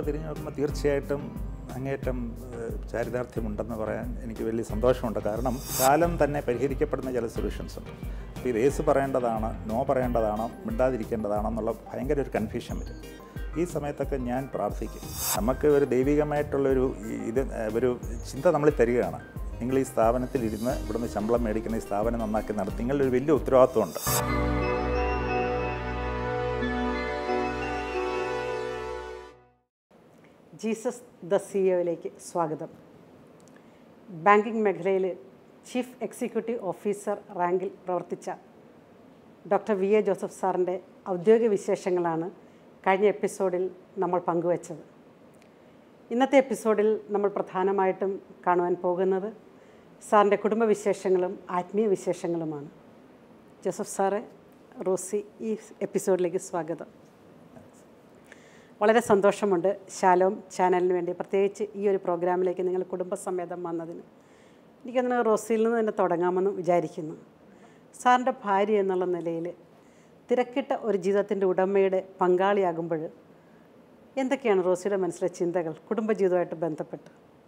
തിരിഞ്ഞു നോക്കുമ്പോൾ തീർച്ചയായിട്ടും അങ്ങേറ്റം ഏഹ്, ചാരിതാർത്ഥ്യമുണ്ടെന്ന് പറയാൻ എനിക്ക് വലിയ സന്തോഷമുണ്ട് കാരണം കാലം തന്നെ പരിഹരിക്കപ്പെടുന്ന ചില സൊല്യൂഷൻസ് ഉണ്ട് അപ്പോൾ ഇത് ഏസ് പറയേണ്ടതാണ് നോ പറയേണ്ടതാണോ മിണ്ടാതിരിക്കേണ്ടതാണോ എന്നുള്ള ഭയങ്കര ഒരു കൺഫ്യൂഷൻ വരും ഈ സമയത്തൊക്കെ ഞാൻ പ്രാർത്ഥിക്കും നമുക്ക് ഒരു ദൈവികമായിട്ടുള്ളൊരു ഈ ഇത് ഏഹ്, ഒരു ചിന്ത നമ്മൾ തരികയാണ് നിങ്ങൾ ഈ സ്ഥാപനത്തിലിരുന്ന് ഇവിടുന്ന് ശമ്പളം മേടിക്കുന്ന ഈ സ്ഥാപനം നന്നാക്കി നടത്തി നിങ്ങളുടെ ഒരു വലിയ ഉത്തരവാദിത്വമുണ്ട് ജീസസ് ദ സിഇഒയിലേക്ക് സ്വാഗതം ബാങ്കിംഗ് മേഖലയിൽ ചീഫ് എക്സിക്യൂട്ടീവ് ഓഫീസർ റാങ്കിൽ പ്രവർത്തിച്ച ഡോക്ടർ വി എ ജോസഫ് സാറിൻ്റെ ഔദ്യോഗിക വിശേഷങ്ങളാണ് കഴിഞ്ഞ എപ്പിസോഡിൽ നമ്മൾ പങ്കുവച്ചത് ഇന്നത്തെ എപ്പിസോഡിൽ നമ്മൾ പ്രധാനമായിട്ടും കാണുവാൻ പോകുന്നത് സാറിൻ്റെ കുടുംബവിശേഷങ്ങളും ആത്മീയ വിശേഷങ്ങളുമാണ് ജോസഫ് സാറെ റോസി ഈ എപ്പിസോഡിലേക്ക് സ്വാഗതം വളരെ സന്തോഷമുണ്ട് ശാലോം ചാനലിന് വേണ്ടി പ്രത്യേകിച്ച് ഈ ഒരു പ്രോഗ്രാമിലേക്ക് നിങ്ങൾ കുടുംബസമേതം വന്നതിന് എനിക്കൊന്ന് റോസിയിൽ നിന്ന് തന്നെ തുടങ്ങാമെന്ന് വിചാരിക്കുന്നു സാറിൻ്റെ ഭാര്യ എന്നുള്ള നിലയിൽ തിരക്കിട്ട ഒരു ജീവിതത്തിൻ്റെ ഉടമയുടെ പങ്കാളിയാകുമ്പോൾ എന്തൊക്കെയാണ് റോസിയുടെ മനസ്സിലെ ചിന്തകൾ കുടുംബജീവിതമായിട്ട് ബന്ധപ്പെട്ട്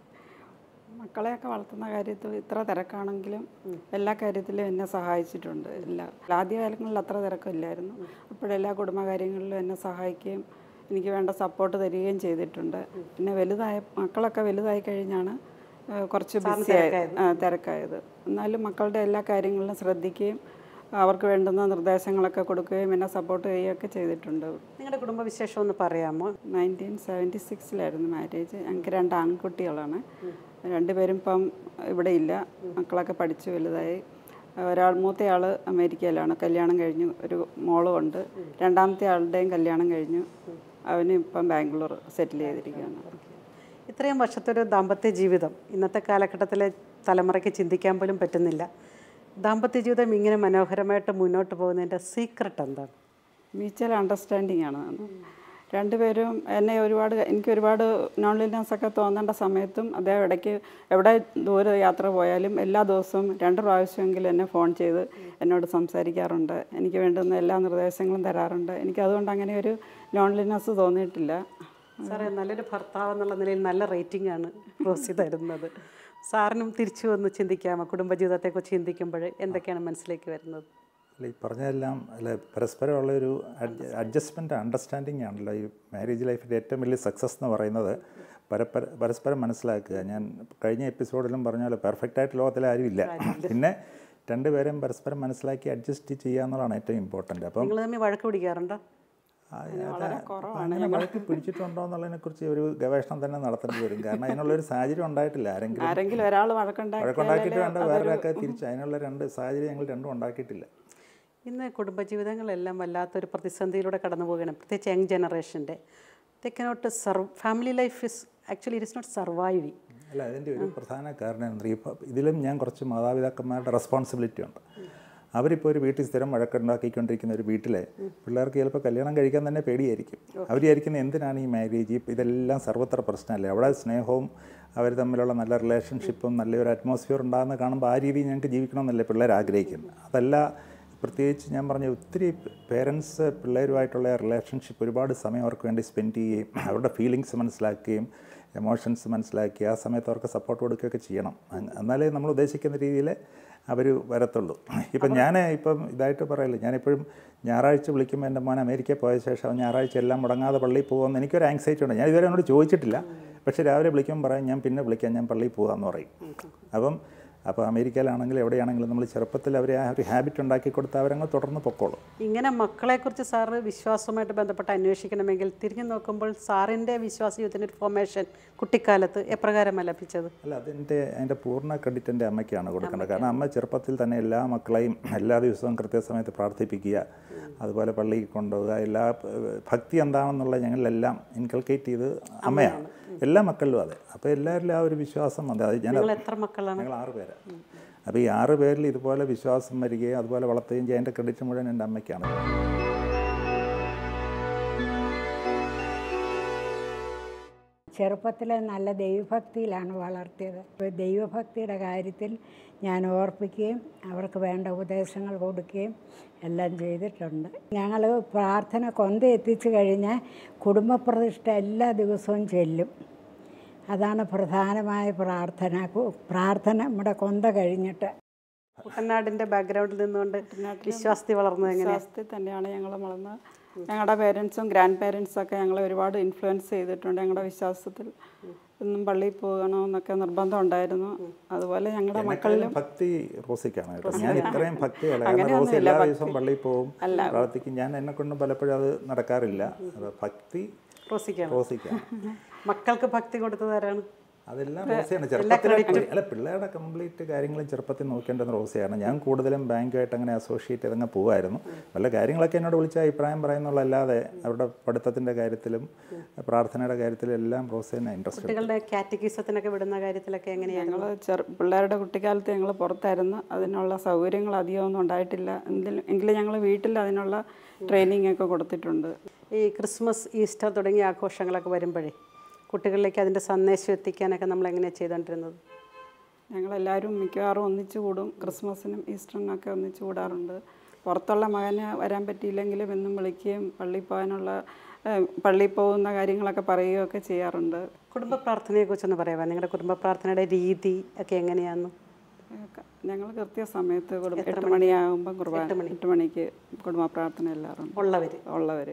മക്കളെയൊക്കെ വളർത്തുന്ന കാര്യത്തിൽ ഇത്ര തിരക്കാണെങ്കിലും എല്ലാ കാര്യത്തിലും എന്നെ സഹായിച്ചിട്ടുണ്ട് എല്ലാ ആദ്യകാലങ്ങളിൽ അത്ര തിരക്കില്ലായിരുന്നു അപ്പോഴെല്ലാ കുടുംബകാര്യങ്ങളിലും എന്നെ സഹായിക്കുകയും എനിക്ക് വേണ്ട സപ്പോർട്ട് തരികയും ചെയ്തിട്ടുണ്ട് പിന്നെ വലുതായ മക്കളൊക്കെ വലുതായി കഴിഞ്ഞാണ് ആ, കുറച്ച് ബിസി തിരക്കായത് എന്നാലും മക്കളുടെ എല്ലാ കാര്യങ്ങളിലും ശ്രദ്ധിക്കുകയും അവർക്ക് വേണ്ടുന്ന നിർദ്ദേശങ്ങളൊക്കെ കൊടുക്കുകയും എന്നെ സപ്പോർട്ട് ചെയ്യുകയൊക്കെ ചെയ്തിട്ടുണ്ട് നിങ്ങളുടെ കുടുംബവിശേഷം ഒന്ന് പറയാമോ നയൻറ്റീൻ സെവൻറ്റി സിക്സിലായിരുന്നു മാരേജ് ഞങ്ങൾക്ക് രണ്ട് ആൺകുട്ടികളാണ് രണ്ടുപേരും ഇപ്പം ഇവിടെ ഇല്ല മക്കളൊക്കെ പഠിച്ചു വലുതായി ഒരാൾ മൂത്തയാൾ അമേരിക്കയിലാണ് കല്യാണം കഴിഞ്ഞു ഒരു മോളും ഉണ്ട് രണ്ടാമത്തെ ആളുടെയും കല്യാണം കഴിഞ്ഞു അവന് ഇപ്പം ബാംഗ്ലൂർ സെറ്റിൽ ചെയ്തിരിക്കുകയാണ് ഇത്രയും വർഷത്തെ ഒരു ദാമ്പത്യ ജീവിതം ഇന്നത്തെ കാലഘട്ടത്തിലെ തലമുറയ്ക്ക് ചിന്തിക്കാൻ പോലും പറ്റുന്നില്ല ദാമ്പത്യ ജീവിതം ഇങ്ങനെ മനോഹരമായിട്ട് മുന്നോട്ട് പോകുന്നതിൻ്റെ സീക്രട്ട് എന്താണ് മ്യൂച്വൽ അണ്ടർസ്റ്റാൻഡിങ് ആണ് രണ്ടുപേരും എന്നെ ഒരുപാട് എനിക്ക് ഒരുപാട് നോൺലിനെസ് ഒക്കെ തോന്നേണ്ട സമയത്തും അദ്ദേഹം ഇടയ്ക്ക് എവിടെ ദൂരെ യാത്ര പോയാലും എല്ലാ ദിവസവും രണ്ട് പ്രാവശ്യമെങ്കിലും എന്നെ ഫോൺ ചെയ്ത് എന്നോട് സംസാരിക്കാറുണ്ട് എനിക്ക് വേണ്ടുന്ന എല്ലാ നിർദ്ദേശങ്ങളും തരാറുണ്ട് എനിക്ക് അതുകൊണ്ട് അങ്ങനെ ഒരു ലോൺലിനെസ് തോന്നിയിട്ടില്ല സാറേ നല്ലൊരു ഭർത്താവ് എന്നുള്ള നിലയിൽ നല്ല റേറ്റിംഗ് ആണ് റോസി തരുന്നത് സാറിനും തിരിച്ചു വന്ന് ചിന്തിക്കാമോ കുടുംബജീവിതത്തെക്കുറിച്ച് ചിന്തിക്കുമ്പോൾ എന്തൊക്കെയാണ് മനസ്സിലേക്ക് വരുന്നത് അല്ല ഈ പറഞ്ഞതെല്ലാം അല്ല പരസ്പരമുള്ളൊരു അഡ്ജസ്റ്റ്മെൻറ്റ് അണ്ടർസ്റ്റാൻഡിങ് ആണല്ലോ ഈ മാരേജ് ലൈഫിൻ്റെ ഏറ്റവും വലിയ സക്സസ് എന്ന് പറയുന്നത് പരപ്പര പരസ്പരം മനസ്സിലാക്കുക ഞാൻ കഴിഞ്ഞ എപ്പിസോഡിലും പറഞ്ഞ പോലെ പെർഫെക്റ്റ് ആയിട്ട് ലോകത്തിൽ ആരുമില്ല പിന്നെ രണ്ടുപേരും പരസ്പരം മനസ്സിലാക്കി അഡ്ജസ്റ്റ് ചെയ്യുക എന്നുള്ളതാണ് ഏറ്റവും ഇമ്പോർട്ടൻ്റ് അപ്പം നിങ്ങൾ തമ്മിൽ വഴക്ക് പിടിക്കാറുണ്ടോ ആ, അത് അങ്ങനെ വഴക്ക് പിടിച്ചിട്ടുണ്ടോ എന്നുള്ളതിനെ കുറിച്ച് ഒരു ഗവേഷണം തന്നെ നടത്തേണ്ടി വരും കാരണം അതിനുള്ളൊരു സാഹചര്യം ഉണ്ടായിട്ടില്ല ആരെങ്കിലും ആരെങ്കിലും ഒരാൾ വഴക്കുണ്ടാക്കി വഴക്കുണ്ടാക്കിയിട്ട് വേണ്ട വേറൊരാൾക്ക് തിരിച്ച് അതിനുള്ള രണ്ട് സാഹചര്യം ഞങ്ങൾ രണ്ടും ഉണ്ടാക്കിയിട്ടില്ല ഇന്ന് കുടുംബജീവിതങ്ങളെല്ലാം വല്ലാത്തൊരു പ്രതിസന്ധിയിലൂടെ കടന്നു പോവുകയാണ് പ്രത്യേകിച്ച് യങ് ജനറേഷൻ്റെ they cannot serve family life is actually it is not surviving അല്ല അതിൻ്റെ ഒരു പ്രധാന കാരണം എന്താ ഇപ്പം ഇതിലും ഞാൻ കുറച്ച് മാതാപിതാക്കന്മാരുടെ റെസ്പോൺസിബിലിറ്റി ഉണ്ട് അവരിപ്പോൾ ഒരു വീട്ടിൽ സ്ഥിരം വഴക്കുണ്ടാക്കിക്കൊണ്ടിരിക്കുന്ന ഒരു വീട്ടിലെ പിള്ളേർക്ക് ചിലപ്പോൾ കല്യാണം കഴിക്കാൻ തന്നെ പേടിയായിരിക്കും അവർ വിചാരിക്കുന്നത് എന്തിനാണ് ഈ മാരേജ് ഇതെല്ലാം സർവത്ര പ്രശ്നമല്ലേ അവിടെ സ്നേഹവും അവർ തമ്മിലുള്ള നല്ല റിലേഷൻഷിപ്പും നല്ലൊരു അറ്റ്മോസ്ഫിയർ ഉണ്ടാകുന്ന കാണുമ്പോൾ ആ രീതിയിൽ ഞങ്ങൾക്ക് ജീവിക്കണമെന്നല്ലേ പിള്ളേർ ആഗ്രഹിക്കുന്നത് അതല്ല പ്രത്യേകിച്ച് ഞാൻ പറഞ്ഞ ഒത്തിരി പേരൻസ് പിള്ളേരുമായിട്ടുള്ള റിലേഷൻഷിപ്പ് ഒരുപാട് സമയം അവർക്ക് വേണ്ടി സ്പെൻഡ് ചെയ്യുകയും അവരുടെ ഫീലിങ്സ് മനസ്സിലാക്കുകയും എമോഷൻസ് മനസ്സിലാക്കി ആ സമയത്ത് അവർക്ക് സപ്പോർട്ട് കൊടുക്കുകയൊക്കെ ചെയ്യണം അങ് എന്നാലേ നമ്മൾ ഉദ്ദേശിക്കുന്ന രീതിയിൽ അവർ വരത്തുള്ളൂ ഇപ്പം ഞാൻ ഇപ്പം ഇതായിട്ട് പറയല്ലേ ഞാനിപ്പോഴും ഞായറാഴ്ച വിളിക്കുമ്പോൾ എൻ്റെ മോൻ അമേരിക്കയിൽ പോയ ശേഷം അവൻ ഞായറാഴ്ച എല്ലാം മുടങ്ങാതെ പള്ളിയിൽ പോകുമെന്ന് എനിക്കൊരു ആങ്സൈറ്റി ഉണ്ട് ഞാൻ ഇതുവരെ എന്നോട് ചോദിച്ചിട്ടില്ല പക്ഷേ രാവിലെ വിളിക്കുമ്പോൾ പറയും ഞാൻ പിന്നെ വിളിക്കാം ഞാൻ പള്ളിയിൽ പോകാമെന്ന് പറയും അപ്പം അപ്പോൾ അമേരിക്കയിലാണെങ്കിലും എവിടെയാണെങ്കിലും നമ്മൾ ചെറുപ്പത്തിൽ അവരെ ആ ഒരു ഹാബിറ്റ് ഉണ്ടാക്കി കൊടുത്താൽ അവരങ്ങ് തുടർന്ന് പൊക്കോളും ഇങ്ങനെ മക്കളെക്കുറിച്ച് സാറ് വിശ്വാസവുമായിട്ട് ബന്ധപ്പെട്ട് അന്വേഷിക്കണമെങ്കിൽ തിരിഞ്ഞു നോക്കുമ്പോൾ സാറിൻ്റെ വിശ്വാസ ജീവിതത്തിൻ്റെ ഒരു ഫോർമേഷൻ കുട്ടിക്കാലത്ത് എപ്രകാരമാണ് ലഭിച്ചത് അല്ല അതിൻ്റെ അതിൻ്റെ പൂർണ്ണ ക്രെഡിറ്റ് എൻ്റെ അമ്മയ്ക്കാണ് കൊടുക്കേണ്ടത് കാരണം അമ്മ ചെറുപ്പത്തിൽ തന്നെ എല്ലാ മക്കളെയും എല്ലാ ദിവസവും കൃത്യസമയത്ത് പ്രാർത്ഥിപ്പിക്കുക അതുപോലെ പള്ളിയിൽ കൊണ്ടുപോവുക എല്ലാ ഏഹ്, ഭക്തി എന്താണെന്നുള്ള ഞങ്ങളിലെല്ലാം ഇൻകൾക്കേറ്റ് ചെയ്ത് അമ്മയാണ് എല്ലാ മക്കളിലും അതെ അപ്പോൾ എല്ലാവരിലും ആ ഒരു വിശ്വാസം വന്നത് അത് ഞാൻ നിങ്ങൾ എത്ര മക്കളാണ് ഞങ്ങൾ ആറ് പേരാണ് അപ്പോൾ ഈ ആറ് പേരിൽ ഇതുപോലെ വിശ്വാസം വരികയും അതുപോലെ വളർത്തുകയും ചെയ്യാൻ എൻ്റെ ക്രെഡിറ്റ് മുഴുവൻ എൻ്റെ അമ്മയ്ക്കാണ് ചെറുപ്പത്തിലെ നല്ല ദൈവഭക്തിയിലാണ് വളർത്തിയത് ഇപ്പോൾ ദൈവഭക്തിയുടെ കാര്യത്തിൽ ഞാൻ ഓർപ്പിക്കുകയും അവർക്ക് വേണ്ട ഉപദേശങ്ങൾ കൊടുക്കുകയും എല്ലാം ചെയ്തിട്ടുണ്ട് ഞങ്ങൾ പ്രാർത്ഥന കൊന്ത എത്തിച്ചു കഴിഞ്ഞാൽ കുടുംബപ്രതിഷ്ഠ എല്ലാ ദിവസവും ചെല്ലും അതാണ് പ്രധാനമായ പ്രാർത്ഥന കു- പ്രാർത്ഥന നമ്മുടെ കൊന്ത കഴിഞ്ഞിട്ട് കുട്ടനാടിന്റെ ബാക്ക്ഗ്രൗണ്ടിൽ നിന്നുകൊണ്ട് വിശ്വാസത്തിൽ വളർന്നത് എങ്ങനെയാണ് വിശ്വാസത്തിൽ തന്നെയാണ് ഞങ്ങൾ വളർന്നത് ഞങ്ങളുടെ പേരൻസും ഗ്രാൻഡ് പേരൻസും ഒക്കെ ഞങ്ങളെ ഒരുപാട് ഇൻഫ്ലുവൻസ് ചെയ്തിട്ടുണ്ട് ഞങ്ങളുടെ വിശ്വാസത്തിൽ എന്നും പള്ളിയിൽ പോകണമെന്നൊക്കെ നിർബന്ധം ഉണ്ടായിരുന്നു അതുപോലെ ഞങ്ങളുടെ മക്കളിലും ഭക്തി റോസിക്കാണ് കേട്ടോ ഞാൻ ഇത്രയും ഭക്തിയല്ല കാരണം റോസി എല്ലാ ദിവസവും പള്ളിയിൽ പോകും പ്രാർത്ഥിക്കും ഞാൻ എന്നെ കൊണ്ട് പലപ്പോഴും അത് നടക്കാറില്ല അത് ഭക്തി റോസിക്കാണ് റോസിക്കാണ് മക്കൾക്ക് ഭക്തി കൊടുത്തത് ആരാണ് അതെല്ലാം റോസിയാണ് ചെറുപ്പത്തിലെ അല്ല പിള്ളേരുടെ കംപ്ലീറ്റ് കാര്യങ്ങളും ചെറുപ്പത്തിൽ നോക്കേണ്ടത് റോസിയാണ് ഞാൻ കൂടുതലും ബാങ്കുമായിട്ട് അങ്ങനെ അസോസിയേറ്റ് ചെയ്തങ്ങ് പോകുമായിരുന്നു വല്ല കാര്യങ്ങളൊക്കെ എന്നോട് വിളിച്ച അഭിപ്രായം പറയുന്നുള്ളല്ലാതെ അവരുടെ പഠിത്തത്തിൻ്റെ കാര്യത്തിലും പ്രാർത്ഥനയുടെ കാര്യത്തിലും എല്ലാം റോസി തന്നെ ഇൻട്രസ്റ്റ് കുട്ടികളുടെ കാറ്റഗീസത്തിനൊക്കെ വിടുന്ന കാര്യത്തിലൊക്കെ എങ്ങനെയാണ് ഞങ്ങൾ ചെറു പിള്ളേരുടെ കുട്ടിക്കാലത്ത് ഞങ്ങൾ പുറത്തായിരുന്നു അതിനുള്ള സൗകര്യങ്ങൾ അധികമൊന്നും ഉണ്ടായിട്ടില്ല എന്തിലും എങ്കിലും ഞങ്ങൾ വീട്ടിൽ അതിനുള്ള ട്രെയിനിങ് ഒക്കെ കൊടുത്തിട്ടുണ്ട് ഈ ക്രിസ്മസ് ഈസ്റ്റർ തുടങ്ങിയ ആഘോഷങ്ങളൊക്കെ വരുമ്പോഴേ കുട്ടികളിലേക്ക് അതിൻ്റെ സന്ദേശം എത്തിക്കാനൊക്കെ നമ്മൾ എങ്ങനെയാണ് ചെയ്തുകൊണ്ടിരുന്നത് ഞങ്ങളെല്ലാവരും മിക്കവാറും ഒന്നിച്ചു കൂടും ക്രിസ്മസിനും ഈസ്റ്ററിനൊക്കെ ഒന്നിച്ചു കൂടാറുണ്ട് പുറത്തുള്ള മകന് വരാൻ പറ്റിയില്ലെങ്കിലും എന്നും വിളിക്കുകയും പള്ളിയിൽ പോകാനുള്ള ഏഹ്, പള്ളിയിൽ പോകുന്ന കാര്യങ്ങളൊക്കെ പറയുകയൊക്കെ ചെയ്യാറുണ്ട് കുടുംബ പ്രാർത്ഥനയെക്കുറിച്ചൊന്ന് പറയാമോ നിങ്ങളുടെ കുടുംബ പ്രാർത്ഥനയുടെ രീതി ഒക്കെ എങ്ങനെയാണെന്ന് ഞങ്ങൾ കൃത്യസമയത്ത് കുടുംബ എട്ട് മണിയാകുമ്പം കുർബാന എട്ട് മണിക്ക് കുടുംബ പ്രാർത്ഥന എല്ലാവരും ഉള്ളവർ ഉള്ളവർ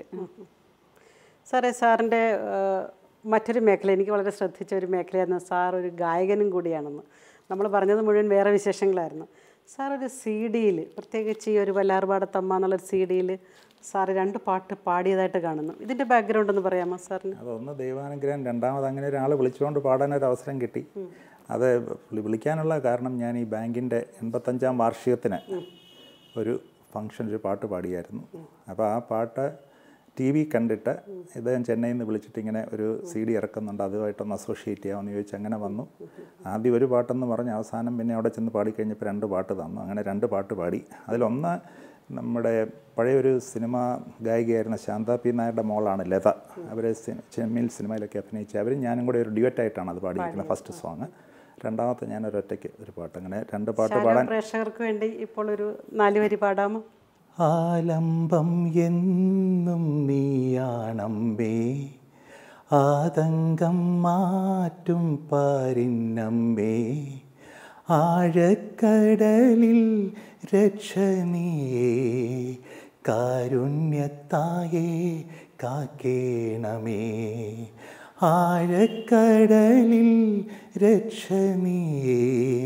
സാറേ സാറിൻ്റെ ഏഹ്, മറ്റൊരു മേഖല എനിക്ക് വളരെ ശ്രദ്ധിച്ച ഒരു മേഖലയായിരുന്നു സാർ ഒരു ഗായകനും കൂടിയാണെന്ന് നമ്മൾ പറഞ്ഞത് മുഴുവൻ വേറെ വിശേഷങ്ങളായിരുന്നു സാർ ഒരു സി ഡിയിൽ പ്രത്യേകിച്ച് ഈ ഒരു വല്ലാർപാടത്തമ്മ എന്നുള്ളൊരു സി ഡിയിൽ സാറ് രണ്ട് പാട്ട് പാടിയതായിട്ട് കാണുന്നു ഇതിൻ്റെ ബാക്ക്ഗ്രൗണ്ട് ഒന്ന് പറയാമോ സാറിന് അതൊന്ന് ദൈവാനുഗ്രഹം രണ്ടാമത് അങ്ങനെ ഒരാൾ വിളിച്ചുകൊണ്ട് പാടാനൊരു അവസരം കിട്ടി അത് വിളി- വിളിക്കാനുള്ള കാരണം ഞാൻ ഈ ബാങ്കിൻ്റെ എൺപത്തഞ്ചാം വാർഷികത്തിന് ഒരു ഫംഗ്ഷൻ ഒരു പാട്ട് പാടിയായിരുന്നു അപ്പോൾ ആ പാട്ട് ടി വി കണ്ടിട്ട് ഇദ്ദേഹം ചെന്നൈയിൽ നിന്ന് വിളിച്ചിട്ട് ഇങ്ങനെ ഒരു സി ഡി ഇറക്കുന്നുണ്ട് അതുമായിട്ടൊന്ന് അസോസിയേറ്റ് ചെയ്യാമെന്ന് ചോദിച്ച് അങ്ങനെ വന്നു ആദ്യം ഒരു പാട്ടെന്ന് പറഞ്ഞ് അവസാനം പിന്നെ അവിടെ ചെന്ന് പാടിക്കഴിഞ്ഞപ്പോൾ രണ്ട് പാട്ട് തന്നു അങ്ങനെ രണ്ട് പാട്ട് പാടി അതിലൊന്ന് നമ്മുടെ പഴയൊരു സിനിമ ഗായികയായിരുന്ന ശാന്ത പി നായരുടെ മോളാണ് ലത അവർ ചെമ്മീൽ സിനിമയിലൊക്കെ അഭിനയിച്ച് അവരും ഞാനും കൂടെ ഒരു ഡ്യുവറ്റായിട്ടാണ് അത് പാടിയിരിക്കുന്നത് ഫസ്റ്റ് സോങ് രണ്ടാമത്തെ ഞാൻ ഒരൊറ്റയ്ക്ക് ഒരു പാട്ട് അങ്ങനെ രണ്ട് പാട്ട് പാടാൻ പ്രേക്ഷകർക്ക് വേണ്ടി ഇപ്പോൾ ഒരു നാല് വരി പാടാമോ ആലംബം എന്നും നീയാണമ്പേ ആതങ്കം മാറ്റും പാരിന്നമ്പേ ആഴക്കടലിൽ രക്ഷനീയേ കാരുണ്യത്തായേ കാക്കേണമേ ആഴക്കടലിൽ രക്ഷനീയേ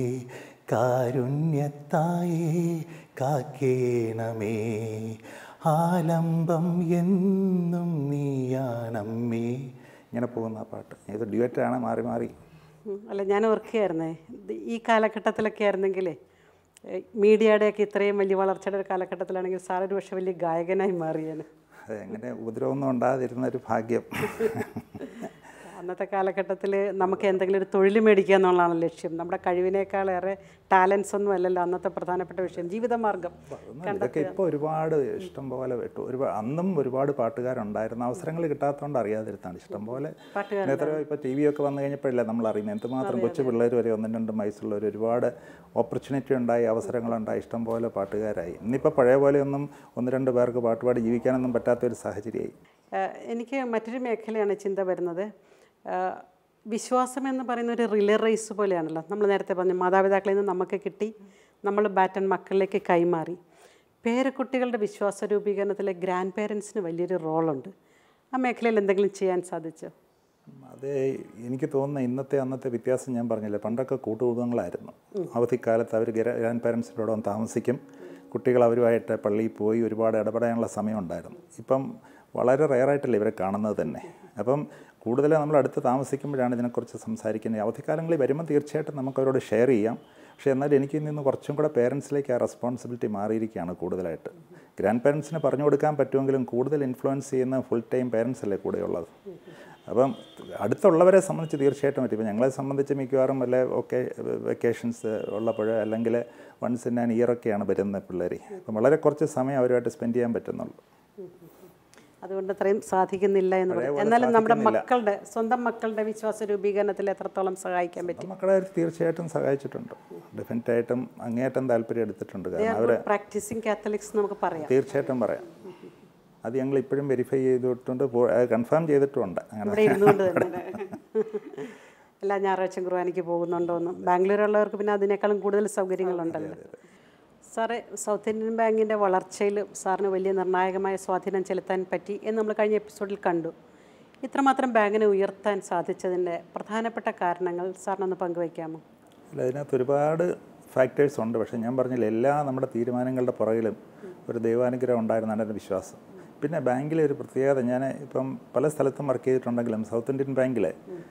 കാരുണ്യത്തായേ കാക്കേണമേ ആലംബം എന്നും നീയാണമ്മേ ഇങ്ങനെ പോകുന്ന ആ പാട്ട് ഇത് ഡ്യുവറ്റാണ് മാറി മാറി ഉം, അല്ല ഞാൻ ഓർക്കുകയായിരുന്നേ ഇത് ഈ കാലഘട്ടത്തിലൊക്കെ ആയിരുന്നെങ്കിലേ ഏഹ്, മീഡിയയുടെയൊക്കെ ഇത്രയും വലിയ വളർച്ചയുടെ ഒരു കാലഘട്ടത്തിലാണെങ്കിൽ സാർ ഒരു പക്ഷേ വലിയ ഗായകനായി മാറിയാണ് അത് എങ്ങനെ ഉപദ്രവമൊന്നും ഉണ്ടാകാതിരുന്ന ഒരു ഭാഗ്യം അന്നത്തെ കാലഘട്ടത്തിൽ നമുക്ക് എന്തെങ്കിലും ഒരു തൊഴിൽ മേടിക്കുക എന്നുള്ളതാണ് ലക്ഷ്യം നമ്മുടെ കഴിവിനേക്കാളേറെ ടാലൻസ് ഒന്നും അല്ലല്ലോ അന്നത്തെ പ്രധാനപ്പെട്ട വിഷയം ജീവിതമാർഗം ഒന്നും ഇതൊക്കെ ഇപ്പോൾ ഒരുപാട് ഇഷ്ടം പോലെ വിട്ടു ഒരുപാട് അന്നും ഒരുപാട് പാട്ടുകാരുണ്ടായിരുന്നു അവസരങ്ങൾ കിട്ടാത്തതുകൊണ്ട് അറിയാതിരുത്താണ് ഇഷ്ടം പോലെ എത്രയോ ഇപ്പോൾ ടി വി ഒക്കെ വന്നു കഴിഞ്ഞപ്പോഴല്ലേ നമ്മൾ അറിയുന്നത് എന്തുമാത്രം കൊച്ചു പിള്ളേർ വരെ ഒന്നും രണ്ടും വയസ്സുള്ളവർ ഒരുപാട് ഓപ്പർച്യൂണിറ്റി ഉണ്ടായി അവസരങ്ങളുണ്ടായി ഇഷ്ടം പോലെ പാട്ടുകാരായി ഇന്നിപ്പോൾ പഴയ പോലെയൊന്നും ഒന്ന് രണ്ട് പേർക്ക് പാട്ടുപാടി ജീവിക്കാനൊന്നും പറ്റാത്ത ഒരു സാഹചര്യമായി ഏഹ്, എനിക്ക് മറ്റൊരു മേഖലയാണ് ചിന്ത വരുന്നത് ഏഹ്, വിശ്വാസം എന്ന് പറയുന്ന ഒരു റിലേ റേസ് പോലെയാണല്ലോ നമ്മൾ നേരത്തെ പറഞ്ഞു മാതാപിതാക്കളിൽ നിന്ന് നമുക്ക് കിട്ടി നമ്മൾ ബാറ്റൺ മക്കളിലേക്ക് കൈമാറി പേരക്കുട്ടികളുടെ വിശ്വാസ രൂപീകരണത്തിലെ ഗ്രാൻഡ് പേരൻസിന് വലിയൊരു റോളുണ്ട് ആ മേഖലയിൽ എന്തെങ്കിലും ചെയ്യാൻ സാധിച്ചോ അത് എനിക്ക് തോന്നുന്ന ഇന്നത്തെ അന്നത്തെ വ്യത്യാസം ഞാൻ പറഞ്ഞില്ലേ പണ്ടൊക്കെ കൂട്ടുകുടുംബങ്ങളായിരുന്നു അവധിക്കാലത്ത് അവർ ഗ്രാൻഡ് പാരൻസിനോടൊപ്പം താമസിക്കും കുട്ടികൾ അവരുമായിട്ട് പള്ളിയിൽ പോയി ഒരുപാട് ഇടപെടാനുള്ള സമയം ഉണ്ടായിരുന്നു ഇപ്പം വളരെ റെയറായിട്ടല്ലേ ഇവരെ കാണുന്നത് തന്നെ അപ്പം കൂടുതൽ നമ്മൾ അടുത്ത് താമസിക്കുമ്പോഴാണ് ഇതിനെക്കുറിച്ച് സംസാരിക്കുന്നത് അവധിക്കാലങ്ങളിൽ വരുമ്പോൾ തീർച്ചയായിട്ടും നമുക്ക് അവരോട് ഷെയർ ചെയ്യാം പക്ഷേ എന്നാൽ എനിക്ക് നിന്ന് കുറച്ചും കൂടെ പേരൻസിലേക്ക് ആ റെസ്പോൺസിബിലിറ്റി മാറിയിരിക്കുകയാണ് കൂടുതലായിട്ട് ഗ്രാൻഡ് പേരൻസിന് പറഞ്ഞു കൊടുക്കാൻ പറ്റുമെങ്കിലും കൂടുതൽ ഇൻഫ്ലുവൻസ് ചെയ്യുന്ന ഫുൾ ടൈം പേരൻസ് അല്ലേ കൂടെയുള്ളത് അപ്പം അടുത്തുള്ളവരെ സംബന്ധിച്ച് തീർച്ചയായിട്ടും പറ്റും ഇപ്പം ഞങ്ങളെ സംബന്ധിച്ച് മിക്കവാറും വല്ല ഒക്കെ വെക്കേഷൻസ് ഉള്ളപ്പോൾ അല്ലെങ്കിൽ വൺസ് ഇൻ ആൻ ഇയറൊക്കെയാണ് വരുന്ന പിള്ളേർ അപ്പം വളരെ കുറച്ച് സമയം അവരുമായിട്ട് സ്പെൻഡ് ചെയ്യാൻ പറ്റുന്നുള്ളൂ അതുകൊണ്ട് അത്രയും സാധിക്കുന്നില്ല എന്ന് പറയും പഴയ പോലെ എന്നാലും നമ്മുടെ സാധിക്കുന്നില്ല. മക്കളുടെ സ്വന്തം മക്കളുടെ വിശ്വാസ രൂപീകരണത്തിൽ എത്രത്തോളം സഹായിക്കാൻ പറ്റി മക്കളെ തീർച്ചയായിട്ടും സഹായിച്ചിട്ടുണ്ട് ഡെഫിനറ്റായിട്ടും അങ്ങേയറ്റം താല്പര്യം എടുത്തിട്ടുണ്ട് കാരണം അവർ പ്രാക്ടീസിങ് കാത്തലിക്സ് നമുക്ക് പറയാം തീർച്ചയായിട്ടും പറയാം അത് ഞങ്ങൾ ഇപ്പോഴും വെരിഫൈ ചെയ്തിട്ടുണ്ട് കൺഫേം ചെയ്തിട്ടുമുണ്ട് അങ്ങനെ ഇവിടെ ഇരുന്നുകൊണ്ട് തന്നെ എല്ലാ ഞായറാഴ്ചയും കുർബാനയ്ക്ക് പോകുന്നുണ്ടോന്ന് ബാംഗ്ലൂരുള്ളവർക്ക് പിന്നെ അതിനേക്കാളും കൂടുതൽ സൗകര്യങ്ങളുണ്ടല്ലോ സാറേ സൗത്ത് ഇന്ത്യൻ ബാങ്കിൻ്റെ വളർച്ചയിൽ സാറിന് വലിയ നിർണായകമായ സ്വാധീനം ചെലുത്താൻ പറ്റി എന്ന് നമ്മൾ കഴിഞ്ഞ എപ്പിസോഡിൽ കണ്ടു ഇത്രമാത്രം ബാങ്കിനെ ഉയർത്താൻ സാധിച്ചതിൻ്റെ പ്രധാനപ്പെട്ട കാരണങ്ങൾ സാറിനൊന്ന് പങ്കുവയ്ക്കാമോ അല്ല അതിനകത്ത് ഒരുപാട് ഫാക്ടേഴ്സ് ഉണ്ട് പക്ഷേ ഞാൻ പറഞ്ഞില്ല എല്ലാ നമ്മുടെ തീരുമാനങ്ങളുടെ പുറകിലും ഒരു ദൈവാനുഗ്രഹം ഉണ്ടായിരുന്നാണ് എൻ്റെ വിശ്വാസം പിന്നെ ബാങ്കിലെ ഒരു പ്രത്യേകത ഞാൻ ഇപ്പം പല സ്ഥലത്തും വർക്ക് ചെയ്തിട്ടുണ്ടെങ്കിലും സൗത്ത് ഇന്ത്യൻ ബാങ്കിൽ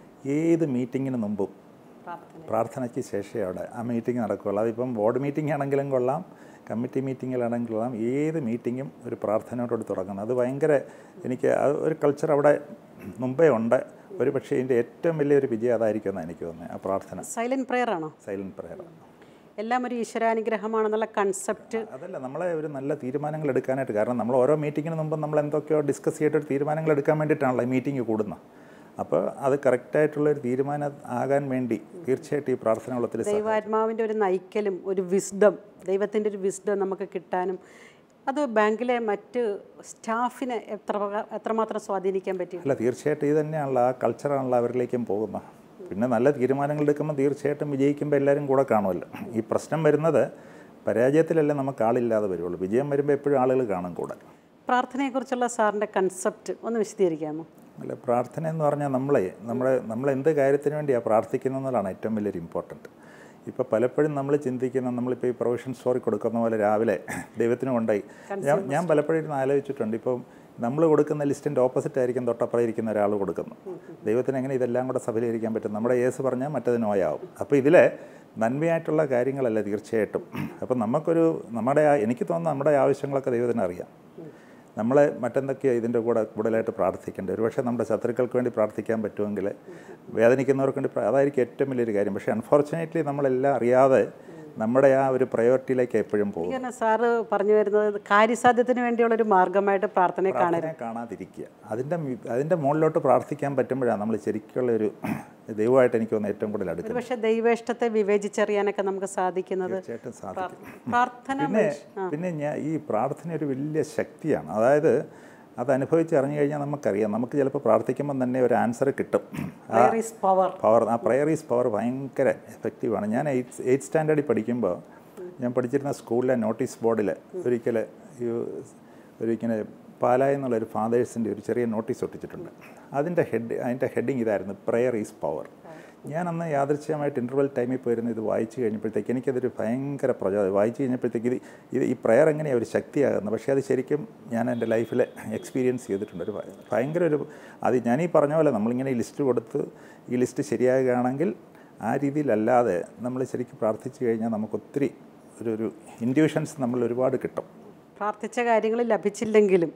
ഏത് മീറ്റിങ്ങിന് മുമ്പും പ്രാർത്ഥനയ്ക്ക് ശേഷമേ അവിടെ ആ മീറ്റിംഗ് നടക്കുകയുള്ളൂ അതിപ്പം ബോർഡ് മീറ്റിംഗ് ആണെങ്കിലും കൊള്ളാം കമ്മിറ്റി മീറ്റിങ്ങിലാണെങ്കിലും കൊള്ളാം ഏത് മീറ്റിങ്ങും ഒരു പ്രാർത്ഥനയോടുകൂടി തുടങ്ങുന്നത് അത് ഭയങ്കര എനിക്ക് അത് ഒരു കൾച്ചർ അവിടെ മുമ്പേ ഉണ്ട് ഒരു പക്ഷേ ഇതിൻ്റെ ഏറ്റവും വലിയൊരു വിജയം അതായിരിക്കുമെന്നാണ് എനിക്ക് തോന്നുന്നത് ആ പ്രാർത്ഥന സൈലൻറ്റ് പ്രെയർ ആണോ സൈലൻറ്റ് പ്രയർ എല്ലാം ഒരു ഈശ്വരാനുഗ്രഹമാണെന്നുള്ള കൺസെപ്റ്റ് അതല്ല നമ്മളെ ഒരു നല്ല തീരുമാനങ്ങൾ എടുക്കാനായിട്ട് കാരണം നമ്മൾ ഓരോ മീറ്റിങ്ങിന് മുമ്പ് നമ്മൾ എന്തൊക്കെയോ ഡിസ്കസ് ചെയ്തിട്ട് തീരുമാനങ്ങൾ എടുക്കാൻ വേണ്ടിയിട്ടാണല്ലോ ഈ മീറ്റിംഗ് കൂടുന്നത് അപ്പോൾ അത് കറക്റ്റായിട്ടുള്ളൊരു തീരുമാനം ആകാൻ വേണ്ടി തീർച്ചയായിട്ടും ഈ പ്രാർത്ഥന വെള്ളത്തിൽ ദൈവാത്മാവിൻ്റെ ഒരു നയിക്കലും ഒരു വിസ്ഡം ദൈവത്തിൻ്റെ ഒരു വിസ്ഡം നമുക്ക് കിട്ടാനും അത് ബാങ്കിലെ മറ്റ് സ്റ്റാഫിനെ എത്ര എത്രമാത്രം സ്വാധീനിക്കാൻ പറ്റി അല്ല തീർച്ചയായിട്ടും ഇത് തന്നെയാണല്ലോ ആ കൾച്ചറാണല്ലോ അവരിലേക്കും പോകുന്നത് പിന്നെ നല്ല തീരുമാനങ്ങൾ എടുക്കുമ്പോൾ തീർച്ചയായിട്ടും വിജയിക്കുമ്പോൾ എല്ലാവരും കൂടെ കാണുമല്ലോ ഈ പ്രശ്നം വരുന്നത് പരാജയത്തിലല്ലേ നമുക്ക് ആളില്ലാതെ വരുള്ളൂ വിജയം വരുമ്പോൾ എപ്പോഴും ആളുകൾ കാണും കൂടെ പ്രാർത്ഥനയെക്കുറിച്ചുള്ള സാറിൻ്റെ കൺസെപ്റ്റ് ഒന്ന് വിശദീകരിക്കാമോ അല്ല പ്രാർത്ഥന എന്ന് പറഞ്ഞാൽ നമ്മളെ നമ്മളെ നമ്മൾ എന്ത് കാര്യത്തിന് വേണ്ടിയാണ് പ്രാർത്ഥിക്കുന്നത് എന്നുള്ളതാണ് ഏറ്റവും വലിയൊരു ഇമ്പോർട്ടൻറ്റ് ഇപ്പോൾ പലപ്പോഴും നമ്മൾ ചിന്തിക്കുന്ന നമ്മളിപ്പോൾ ഈ പ്രൊവിഷൻ സ്റ്റോറി കൊടുക്കുന്ന പോലെ രാവിലെ ദൈവത്തിന് കൊണ്ടായി ഞാൻ ഞാൻ പലപ്പോഴും ഇരുന്ന് ആലോചിച്ചിട്ടുണ്ട് ഇപ്പം നമ്മൾ കൊടുക്കുന്ന ലിസ്റ്റിൻ്റെ ഓപ്പോസിറ്റ് ആയിരിക്കും തൊട്ടപ്പുറം ഇരിക്കുന്ന ഒരാൾ കൊടുക്കുന്നു ദൈവത്തിന് എങ്ങനെ ഇതെല്ലാം കൂടെ സഫലീകരിക്കാൻ പറ്റും നമ്മുടെ യേസ് പറഞ്ഞാൽ മറ്റത് നോയാവും അപ്പോൾ ഇതിലെ നന്മയായിട്ടുള്ള കാര്യങ്ങളല്ല തീർച്ചയായിട്ടും അപ്പം നമുക്കൊരു നമ്മുടെ ആ- എനിക്ക് തോന്നുന്നു നമ്മുടെ ആവശ്യങ്ങളൊക്കെ ദൈവത്തിന് അറിയാം നമ്മൾ മറ്റെന്തൊക്കെയാണ് ഇതിൻ്റെ കൂടെ കൂടുതലായിട്ട് പ്രാർത്ഥിക്കേണ്ടത് ഒരുപക്ഷെ നമ്മുടെ ശത്രുക്കൾക്ക് വേണ്ടി പ്രാർത്ഥിക്കാൻ പറ്റുമെങ്കിൽ വേദനിക്കുന്നവർക്ക് വേണ്ടി പ്രാ- അതായിരിക്കും ഏറ്റവും വലിയൊരു കാര്യം പക്ഷേ അൺഫോർച്ചുനേറ്റ്ലി നമ്മളെല്ലാം അറിയാതെ നമ്മുടെ ആ ഒരു പ്രയോറിറ്റിയിലേക്ക് എപ്പോഴും പോകും ഇങ്ങനെ സാറ് പറഞ്ഞു വരുന്നത് കാര്യസാധ്യത്തിന് വേണ്ടിയുള്ള ഒരു മാർഗമായിട്ട് പ്രാർത്ഥനയെ കാണരുത് പ്രാർത്ഥനയെ കാണാതിരിക്കുക അതിൻ്റെ മി- അതിൻ്റെ മുകളിലോട്ട് പ്രാർത്ഥിക്കാൻ പറ്റുമ്പോഴാണ് നമ്മൾ ശരിക്കുള്ള ഒരു ദൈവമായിട്ട് എനിക്ക് തോന്നുന്നത് ഏറ്റവും കൂടുതൽ അടുക്കുന്നത് പക്ഷേ ദൈവേഷ്ടത്തെ വിവേചിച്ചറിയാനൊക്കെ നമുക്ക് സാധിക്കുന്നത് തീർച്ചയായിട്ടും സാധിക്കും പ്രാർത്ഥന പിന്നെ പിന്നെ ഞാൻ ഈ പ്രാർത്ഥന ഒരു വലിയ ശക്തിയാണ് അതായത് അത് അനുഭവിച്ച് അറിഞ്ഞു കഴിഞ്ഞാൽ നമുക്കറിയാം നമുക്ക് ചിലപ്പോൾ പ്രാർത്ഥിക്കുമ്പോൾ തന്നെ ഒരു ആൻസർ കിട്ടും ആ ഈസ് പവർ പവർ ആ പ്രയർ ഈസ് പവർ ഭയങ്കര എഫക്റ്റീവാണ് ഞാൻ എയ്റ്റ് എയ്റ്റ് സ്റ്റാൻഡേർഡിൽ പഠിക്കുമ്പോൾ ഞാൻ പഠിച്ചിരുന്ന സ്കൂളിലെ നോട്ടീസ് ബോർഡിൽ ഒരിക്കൽ ഈ ഒരിക്കൽ പാലായ എന്നുള്ളൊരു ഫാദേഴ്സിൻ്റെ ഒരു ചെറിയ നോട്ടീസ് ഒട്ടിച്ചിട്ടുണ്ട് അതിൻ്റെ ഹെഡ് അതിൻ്റെ ഹെഡിങ് ഇതായിരുന്നു പ്രയർ ഈസ് പവർ ഞാൻ അന്ന് യാദൃച്ഛികമായിട്ട് ഇൻ്റർവെൽ ടൈമിൽ പോയിരുന്ന ഇത് വായിച്ചു കഴിഞ്ഞപ്പോഴത്തേക്ക് എനിക്കതൊരു ഭയങ്കര പ്രചോദനം വായിച്ചു കഴിഞ്ഞപ്പോഴത്തേക്ക് ഇത് ഇത് ഈ പ്രയർ എങ്ങനെയാണ് ഒരു ശക്തിയാകുന്നത് പക്ഷേ അത് ശരിക്കും ഞാൻ എൻ്റെ ലൈഫിൽ എക്സ്പീരിയൻസ് ചെയ്തിട്ടുണ്ട് ഒരു ഭയ- ഭയങ്കര ഒരു അത് ഞാൻ ഈ പറഞ്ഞ പോലെ നമ്മളിങ്ങനെ ഈ ലിസ്റ്റ് കൊടുത്ത് ഈ ലിസ്റ്റ് ശരിയാകുകയാണെങ്കിൽ ആ രീതിയിലല്ലാതെ നമ്മൾ ശരിക്കും പ്രാർത്ഥിച്ചു കഴിഞ്ഞാൽ നമുക്ക് ഒത്തിരി ഒരു ഒരു ഇൻഡ്യൂഷൻസ് നമ്മൾ ഒരുപാട് കിട്ടും പ്രാർത്ഥിച്ച കാര്യങ്ങൾ ലഭിച്ചില്ലെങ്കിലും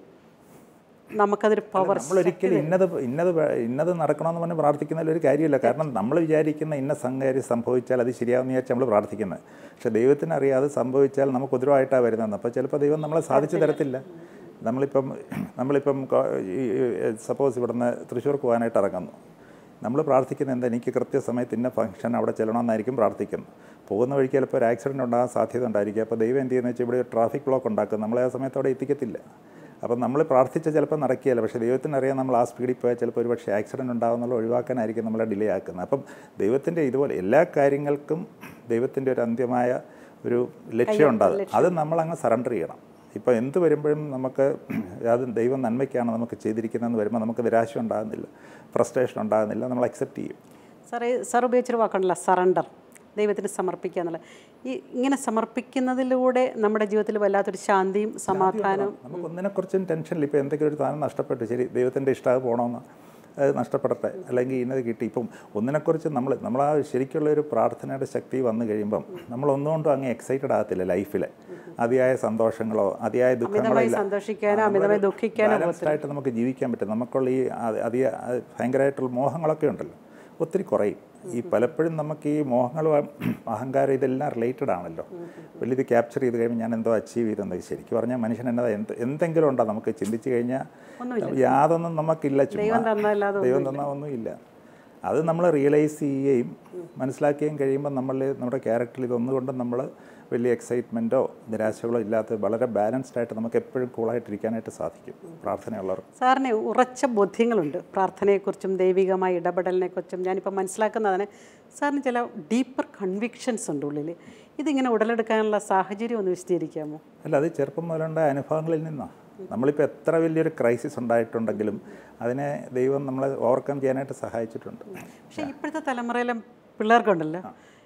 നമുക്കതൊരു പവർ നമ്മളൊരിക്കലും ഇന്നത് ഇന്നത് വേ- ഇന്നത് നടക്കണമെന്ന് പറഞ്ഞ് പ്രാർത്ഥിക്കുന്നതിൽ ഒരു കാര്യമില്ല കാരണം നമ്മൾ വിചാരിക്കുന്ന ഇന്ന സംഗതി സംഭവിച്ചാൽ അത് ശരിയാവുമെന്ന് വിചാരിച്ച് നമ്മൾ പ്രാർത്ഥിക്കുന്നത് പക്ഷേ ദൈവത്തിന് അറിയാതെ സംഭവിച്ചാൽ നമുക്ക് ഉത്തരവായിട്ടാണ് വരുന്നത് അപ്പോൾ ചിലപ്പോൾ ദൈവം നമ്മളെ സാധിച്ചു തരത്തില്ല നമ്മളിപ്പം നമ്മളിപ്പം സപ്പോസ് ഇവിടുന്ന് തൃശ്ശൂർക്ക് പോകാനായിട്ട് ഇറങ്ങുന്നു നമ്മൾ പ്രാർത്ഥിക്കുന്നത് എന്താ എനിക്ക് കൃത്യസമയത്ത് ഇന്ന ഫംഗ്ഷൻ അവിടെ ചെല്ലണമെന്നായിരിക്കും പ്രാർത്ഥിക്കുന്നത് പോകുന്ന വഴിക്ക് ചിലപ്പോൾ ഒരു ആക്സിഡൻറ്റ് ഉണ്ടാകാൻ സാധ്യത ഉണ്ടായിരിക്കും അപ്പോൾ ദൈവം എന്ത് ചെയ്യുന്നത് വെച്ചാൽ ഇവിടെ ട്രാഫിക് ബ്ലോക്ക് ഉണ്ടാക്കും നമ്മളെ ആ സമയത്ത് അവിടെ എത്തിക്കത്തില്ല അപ്പം നമ്മൾ പ്രാർത്ഥിച്ച ചിലപ്പോൾ നടക്കുകയില്ല പക്ഷേ ദൈവത്തിന് അറിയാം നമ്മൾ ആ സ്പീഡിൽ പോയാൽ ചിലപ്പോൾ ഒരു പക്ഷേ ആക്സിഡൻറ്റ് ഉണ്ടാകുന്നുള്ള ഒഴിവാക്കാനായിരിക്കും നമ്മളെ ഡിലേ ആക്കുന്നത് അപ്പം ദൈവത്തിൻ്റെ ഇതുപോലെ എല്ലാ കാര്യങ്ങൾക്കും ദൈവത്തിൻ്റെ ഒരു അന്ത്യമായ ഒരു ലക്ഷ്യമുണ്ടാകും അത് നമ്മളങ്ങ് സറണ്ടർ ചെയ്യണം ഇപ്പോൾ എന്ത് വരുമ്പോഴും നമുക്ക് അത് ദൈവം നന്മയ്ക്കാണ് നമുക്ക് ചെയ്തിരിക്കുന്നതെന്ന് വരുമ്പോൾ നമുക്ക് നിരാശ ഉണ്ടാകുന്നില്ല ഫ്രസ്ട്രേഷൻ ഉണ്ടാകുന്നില്ല നമ്മൾ അക്സെപ്റ്റ് ചെയ്യും സാറേ സാർ ഉപയോഗിച്ചൊരു വാക്കുണ്ടല്ലോ സറണ്ടർ ദൈവത്തിന് സമർപ്പിക്കുക എന്നുള്ളത് ഈ ഇങ്ങനെ സമർപ്പിക്കുന്നതിലൂടെ നമ്മുടെ ജീവിതത്തിൽ വല്ലാത്തൊരു ശാന്തിയും സമാധാനവും നമുക്ക് ഒന്നിനെക്കുറിച്ചും ടെൻഷനില്ല ഇപ്പോൾ എന്തെങ്കിലും ഒരു സാധനം നഷ്ടപ്പെട്ടു ശരി ദൈവത്തിൻ്റെ ഇഷ്ടം പോകണമെന്ന് അത് നഷ്ടപ്പെടട്ടെ അല്ലെങ്കിൽ ഇന്നത് കിട്ടി ഇപ്പം ഒന്നിനെക്കുറിച്ച് നമ്മൾ നമ്മൾ ആ ശരിക്കുള്ള ഒരു പ്രാർത്ഥനയുടെ ശക്തി വന്നു കഴിയുമ്പം നമ്മൾ ഒന്നുകൊണ്ടും അങ്ങ് എക്സൈറ്റഡ് ആകത്തില്ല ലൈഫിൽ അതിയായ സന്തോഷങ്ങളോ അതിയായ ദുഃഖങ്ങളോ അമിതമായി ഇല്ല സന്തോഷിക്കാനോ അമിതമായി ദുഃഖിക്കാനോ ബാലൻസ്ഡ് ആയിട്ട് നമുക്ക് ജീവിക്കാൻ പറ്റും നമുക്കുള്ള ഈ അതി- അതിയ അത് ഭയങ്കരമായിട്ടുള്ള മോഹങ്ങളൊക്കെ ഉണ്ടല്ലോ ഒത്തിരി കുറയും ഈ പലപ്പോഴും നമുക്ക് ഈ മോഹങ്ങളും അഹങ്കാരം ഇതെല്ലാം റിലേറ്റഡ് ആണല്ലോ വലിയ ഇത് ക്യാപ്ചർ ചെയ്ത് കഴിയുമ്പോൾ ഞാൻ എന്തോ അച്ചീവ് ചെയ്തെന്ന് ശരിക്കും പറഞ്ഞാൽ മനുഷ്യൻ എന്നതാ എന്ത് എന്തെങ്കിലും ഉണ്ടോ നമുക്ക് ചിന്തിച്ച് കഴിഞ്ഞാൽ യാതൊന്നും നമുക്കില്ല ചുമ്മാ തന്നല്ലാതെ ദൈവം തന്നാൽ ഒന്നുമില്ല അത് നമ്മൾ റിയലൈസ് ചെയ്യുകയും മനസ്സിലാക്കുകയും കഴിയുമ്പോൾ നമ്മൾ നമ്മുടെ ക്യാരക്ടറിൽ ഇതൊന്നുകൊണ്ടും നമ്മൾ വലിയ എക്സൈറ്റ്മെൻറ്റോ നിരാശകളോ ഇല്ലാത്ത വളരെ ബാലൻസ്ഡ് ആയിട്ട് നമുക്ക് എപ്പോഴും കൂളായിട്ടിരിക്കാനായിട്ട് സാധിക്കും പ്രാർത്ഥനയുള്ളവർ സാറിന് ഉറച്ച ബോധ്യങ്ങളുണ്ട് പ്രാർത്ഥനയെക്കുറിച്ചും ദൈവികമായ ഇടപെടലിനെക്കുറിച്ചും ഞാനിപ്പോൾ മനസ്സിലാക്കുന്നതാണ് സാറിന് ചില ഡീപ്പർ കൺവിക്ഷൻസ് ഉണ്ട് ഉള്ളിൽ ഇതിങ്ങനെ ഉടലെടുക്കാനുള്ള സാഹചര്യം ഒന്ന് വിശദീകരിക്കാമോ അല്ല അത് ചെറുപ്പം മുതലുണ്ടായ അനുഭവങ്ങളിൽ നിന്നാണ് നമ്മളിപ്പോൾ എത്ര വലിയൊരു ക്രൈസിസ് ഉണ്ടായിട്ടുണ്ടെങ്കിലും അതിനെ ദൈവം നമ്മളെ ഓവർകം ചെയ്യാനായിട്ട് സഹായിച്ചിട്ടുണ്ട് പക്ഷേ ഇപ്പോഴത്തെ തലമുറയിലെ പിള്ളേർക്കുണ്ടല്ലോ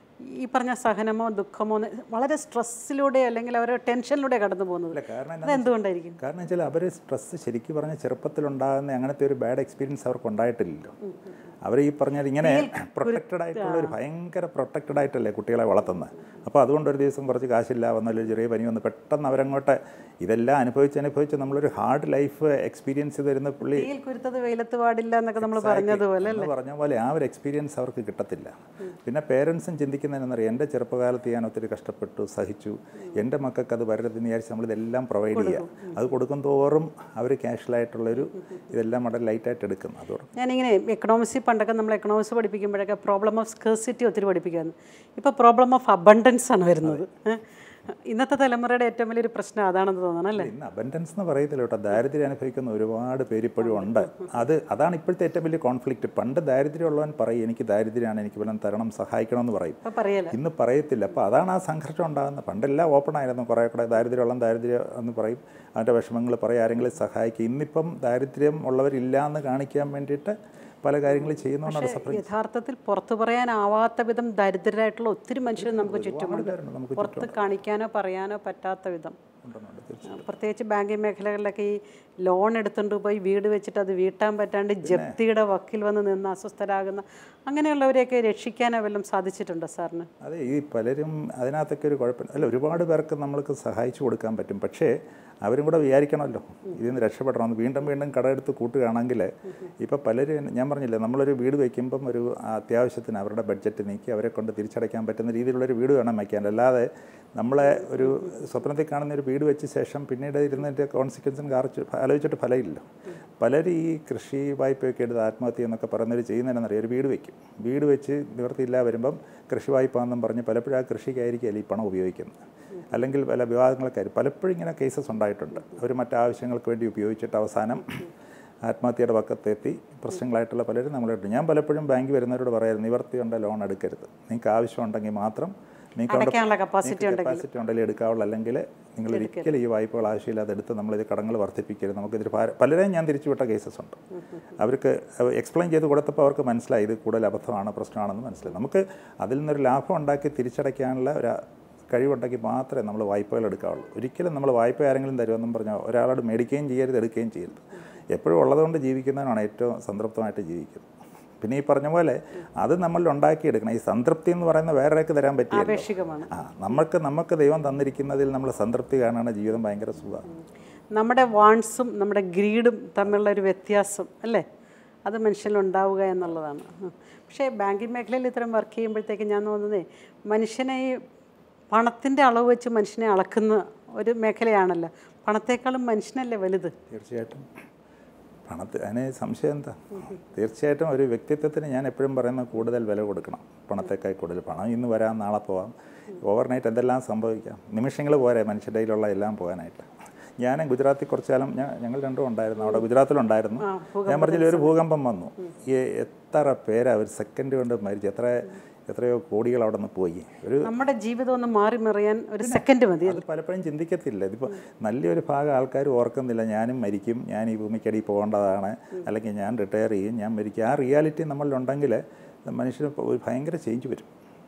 ഈ പറഞ്ഞ സഹനമോ ദുഃഖമോ എന്ന് വളരെ സ്ട്രെസ്സിലൂടെ അല്ലെങ്കിൽ അവർ ടെൻഷനിലൂടെ കടന്നു പോകുന്നത് കാരണം എന്നാ അതെന്തുകൊണ്ടായിരിക്കും കാരണം വെച്ചാൽ അവർ സ്ട്രെസ്സ് ശരിക്കും പറഞ്ഞ ചെറുപ്പത്തിലുണ്ടാകുന്ന അങ്ങനത്തെ ഒരു ബാഡ് എക്സ്പീരിയൻസ് അവർക്ക് ഉണ്ടായിട്ടില്ലല്ലോ അവർ ഈ പറഞ്ഞാൽ ഇങ്ങനെ പ്രൊട്ടക്റ്റഡ് ആയിട്ടുള്ള ഒരു ഭയങ്കര പ്രൊട്ടക്റ്റഡ് ആയിട്ടല്ലേ കുട്ടികളെ വളർത്തുന്നത് അപ്പോൾ അതുകൊണ്ട് ഒരു ദിവസം കുറച്ച് കാശില്ല വന്നൊരു ചെറിയ പനി വന്ന് പെട്ടെന്ന് അവരങ്ങോട്ട് ഇതെല്ലാം അനുഭവിച്ച് അനുഭവിച്ച് നമ്മളൊരു ഹാർഡ് ലൈഫ് എക്സ്പീരിയൻസ് തരുന്ന പുള്ളി തീയിൽ കുരുത്തത് വെയിലത്ത് പാടില്ല എന്നൊക്കെ നമ്മൾ പറഞ്ഞതുപോലെ എന്ന് പറഞ്ഞ പോലെ ആ ഒരു എക്സ്പീരിയൻസ് അവർക്ക് കിട്ടത്തില്ല പിന്നെ പേരൻസും ചിന്തിക്കുന്നതെന്നറിയാം എൻ്റെ ചെറുപ്പകാലത്ത് ഞാൻ ഒത്തിരി കഷ്ടപ്പെട്ടു സഹിച്ചു എൻ്റെ മക്കൾക്ക് അത് വരരുതെന്ന് വിചാരിച്ച് നമ്മളിതെല്ലാം പ്രൊവൈഡ് ചെയ്യുക അത് കൊടുക്കും തോറും അവർ ക്യാഷ്വലായിട്ടുള്ളൊരു ഇതെല്ലാം വളരെ ലൈറ്റായിട്ട് എടുക്കും അതോടെ ഞാനിങ്ങനെ എക്കണോമിക്സിൽ പണ്ടൊക്കെ നമ്മൾ എക്കണോമിക്സ് പഠിപ്പിക്കുമ്പോഴൊക്കെ പ്രോബ്ലം ഓഫ് സ്കേഴ്സിറ്റി ഒത്തിരി പഠിപ്പിക്കായിരുന്നു ഇപ്പോൾ പ്രോബ്ലം ഓഫ് അബണ്ടൻസ് ആണ് വരുന്നത് ഏ? ഇന്നത്തെ തലമുറയുടെ ഏറ്റവും വലിയൊരു പ്രശ്നം അതാണെന്ന് തോന്നണം അല്ലേ ഇന്ന് അബൻഡൻസ് എന്ന് പറയത്തില്ല കേട്ടോ ദാരിദ്ര്യം അനുഭവിക്കുന്ന ഒരുപാട് പേര് ഇപ്പോഴും ഉണ്ട് അത് അതാണ് ഇപ്പോഴത്തെ ഏറ്റവും വലിയ കോൺഫ്ലിക്റ്റ് പണ്ട് ദാരിദ്ര്യമുള്ളവൻ പറയും എനിക്ക് ദാരിദ്ര്യമാണ് എനിക്ക് വല്ലതും തരണം സഹായിക്കണമെന്ന് പറയും അപ്പോൾ പറയല ഇന്ന് പറയത്തില്ല അപ്പോൾ അതാണ് ആ സംഘർഷം ഉണ്ടാകുന്നത് പണ്ടെല്ലാം ഓപ്പൺ ആയിരുന്നു കുറേ കൂടെ ദാരിദ്ര്യമുള്ള ദാരിദ്ര്യം എന്ന് പറയും അതിൻ്റെ വിഷമങ്ങൾ പറയും ആരെങ്കിലും സഹായിക്കും ഇന്നിപ്പം ദാരിദ്ര്യം ഉള്ളവരില്ല എന്ന് കാണിക്കാൻ വേണ്ടിയിട്ട് പല കാര്യങ്ങൾ ചെയ്യുന്നതുകൊണ്ടാണ് സഫറിങ് യഥാർത്ഥത്തിൽ പുറത്തു പറയാനാവാത്ത വിധം ദരിദ്രരായിട്ടുള്ള ഒത്തിരി മനുഷ്യർ നമുക്ക് ചുറ്റുമുണ്ട് നമുക്ക് പുറത്ത് കാണിക്കാനോ പറയാനോ പറ്റാത്ത വിധം ഉണ്ടെന്നുണ്ട് തീർച്ചയായും പ്രത്യേകിച്ച് ബാങ്കിങ് മേഖലകളിലൊക്കെ ഈ ലോൺ എടുത്തുകൊണ്ട് പോയി വീട് വെച്ചിട്ട് അത് വീട്ടാൻ പറ്റാണ്ട് ജപ്തിയുടെ വക്കിൽ വന്ന് നിന്ന് അസ്വസ്ഥരാകുന്ന അങ്ങനെയുള്ളവരെയൊക്കെ രക്ഷിക്കാനോ വല്ലതും സാധിച്ചിട്ടുണ്ടോ സാറിന് അതെ ഈ പലരും അതിനകത്തൊക്കെ ഒരു കുഴപ്പം അല്ല ഒരുപാട് പേർക്ക് നമ്മൾക്ക് സഹായിച്ചു കൊടുക്കാൻ പറ്റും പക്ഷേ അവരും കൂടെ വിചാരിക്കണമല്ലോ ഇതിൽ നിന്ന് രക്ഷപ്പെടണമെന്ന് വീണ്ടും വീണ്ടും കടമെടുത്ത് കൂട്ടുകയാണെങ്കിൽ ഇപ്പോൾ പലരും ഞാൻ പറഞ്ഞില്ലേ നമ്മളൊരു വീട് വയ്ക്കുമ്പം ഒരു അത്യാവശ്യത്തിന് അവരുടെ ബഡ്ജറ്റ് നീക്കി അവരെ കൊണ്ട് തിരിച്ചടയ്ക്കാൻ പറ്റുന്ന രീതിയിലുള്ളൊരു വീട് വേണം വയ്ക്കാൻ അല്ലാതെ നമ്മളെ ഒരു സ്വപ്നത്തിൽ കാണുന്ന ഒരു വീട് വെച്ച ശേഷം പിന്നീട് ഇരുന്നതിൻ്റെ കോൺസിക്വൻസും കാറിച്ച് ആലോചിച്ചിട്ട് ഫലമില്ലല്ലോ പലരും ഈ കൃഷി വായ്പയൊക്കെ എടുത്ത് ആത്മഹത്യ എന്നൊക്കെ പറയുന്നവർ ചെയ്യുന്നതെന്നറിയാം ഒരു വീട് വയ്ക്കും വീട് വെച്ച് നിവൃത്തിയില്ല വരുമ്പം കൃഷി വായ്പ എന്നും പറഞ്ഞ് പലപ്പോഴും ആ കൃഷിക്കായിരിക്കും ഈ പണം ഉപയോഗിക്കുന്നത് അല്ലെങ്കിൽ പല വിവാദങ്ങൾക്കായിരിക്കും പലപ്പോഴും ഇങ്ങനെ കേസസ് ഉണ്ടായിട്ടുണ്ട് അവർ മറ്റാവശ്യങ്ങൾക്ക് വേണ്ടി ഉപയോഗിച്ചിട്ട് അവസാനം ആത്മഹത്യയുടെ പക്കത്തെത്തി പ്രശ്നങ്ങളായിട്ടുള്ള പലരും നമ്മളോട് ഞാൻ പലപ്പോഴും ബാങ്കിൽ വരുന്നവരോട് പറയായിരുന്നു നിവർത്തി കൊണ്ട് ലോൺ എടുക്കരുത് നിങ്ങൾക്ക് ആവശ്യമുണ്ടെങ്കിൽ മാത്രം നിങ്ങൾക്ക് അടയ്ക്കാനുള്ള capacity കപ്പാസിറ്റി ഉണ്ടെങ്കിൽ എടുക്കാവുള്ളൂ അല്ലെങ്കിൽ നിങ്ങൾ ഒരിക്കലും ഈ വായ്പകൾ ആവശ്യമില്ലാതെ എടുത്ത് നമ്മളിത് കടങ്ങൾ വർദ്ധിപ്പിക്കരുത് നമുക്കിതിൽ ഭാര- പലരെയും ഞാൻ തിരിച്ചുവിട്ട കേസസ് ഉണ്ട് അവർക്ക് എക്സ്പ്ലെയിൻ ചെയ്ത് കൊടുത്തപ്പോൾ അവർക്ക് മനസ്സിലായി ഇത് കൂടുതൽ അബദ്ധമാണ് പ്രശ്നമാണെന്ന് മനസ്സിലായി നമുക്ക് അതിൽ നിന്നൊരു ലാഭം ഉണ്ടാക്കി തിരിച്ചടയ്ക്കാനുള്ള ഒരു കഴിവുണ്ടെങ്കിൽ മാത്രമേ നമ്മൾ വായ്പകൾ എടുക്കാവുള്ളൂ ഒരിക്കലും നമ്മൾ വായ്പ ആരെങ്കിലും തരുമെന്നും പറഞ്ഞാൽ ഒരാളോട് മേടിക്കുകയും ചെയ്യരുത് എടുക്കുകയും ചെയ്യരുത് എപ്പോഴും ഉള്ളതുകൊണ്ട് ജീവിക്കുന്നതിനാണ് ഏറ്റവും സംതൃപ്തമായിട്ട് ജീവിക്കുന്നത് പിന്നെ ഈ പറഞ്ഞ പോലെ അത് നമ്മൾ ഉണ്ടാക്കിയെടുക്കണം ഈ സംതൃപ്തി എന്ന് പറയുന്ന വേറൊരാൾക്ക് തരാൻ പറ്റില്ല ആപേക്ഷികമാണ് ആ നമുക്ക് നമുക്ക് ദൈവം തന്നിരിക്കുന്നതിൽ നമ്മൾ സംതൃപ്തി കാണുകയാണ് ജീവിതം ഭയങ്കര സുഖമാണ് നമ്മുടെ വാൺസും നമ്മുടെ ഗ്രീഡും തമ്മിലുള്ള ഒരു വ്യത്യാസം അല്ലേ അത് മനുഷ്യനിലുണ്ടാവുക എന്നുള്ളതാണ് ഉം. പക്ഷേ ബാങ്കിങ് മേഖലയിൽ ഇത്തരം വർക്ക് ചെയ്യുമ്പോഴത്തേക്ക് ഞാൻ തോന്നുന്നേ മനുഷ്യനെ ഈ പണത്തിൻ്റെ അളവ് വെച്ച് മനുഷ്യനെ അളക്കുന്ന ഒരു മേഖലയാണല്ലോ പണത്തേക്കാളും മനുഷ്യനല്ലേ വലുത് തീർച്ചയായിട്ടും പണത്തിൽ അതിന് സംശയം എന്താ തീർച്ചയായിട്ടും ഒരു വ്യക്തിത്വത്തിന് ഞാൻ എപ്പോഴും പറയുന്ന കൂടുതൽ വില കൊടുക്കണം പണത്തേക്കാൾ കൂടുതൽ പണം ഇന്ന് വരാം നാളെ പോവാം ഓവർനൈറ്റ് എന്തെല്ലാം സംഭവിക്കാം നിമിഷങ്ങൾ പോരെ മനുഷ്യരുടെ കയ്യിലുള്ള എല്ലാം പോകാനായിട്ട് ഞാൻ ഗുജറാത്തിൽ കുറച്ച് കാലം ഞാൻ ഞങ്ങൾ രണ്ടും ഉണ്ടായിരുന്നു അവിടെ ഗുജറാത്തിലുണ്ടായിരുന്നു ഞാൻ പറഞ്ഞില്ല ഒരു ഭൂകമ്പം വന്നു ഈ എത്ര പേരാ ഒരു സെക്കൻഡ് കൊണ്ട് മരിച്ചു എത്ര എത്രയോ കോടികൾ അവിടെ നിന്ന് പോയി ഒരു നമ്മുടെ ജീവിതം ഒന്ന് മാറി മറിയാൻ ഒരു സെക്കൻഡ് മതി അത് പലപ്പോഴും ചിന്തിക്കത്തില്ല ഇതിപ്പോൾ നല്ലൊരു ഭാഗം ആൾക്കാർ ഓർക്കുന്നില്ല ഞാനും മരിക്കും ഞാൻ ഈ ഭൂമിക്കടിയിൽ പോകേണ്ടതാണ് അല്ലെങ്കിൽ ഞാൻ റിട്ടയർ ചെയ്യും ഞാൻ മരിക്കും ആ റിയാലിറ്റി നമ്മളിലുണ്ടെങ്കിൽ മനുഷ്യന് ഇപ്പോൾ ഒരു ഭയങ്കര ചേഞ്ച് വരും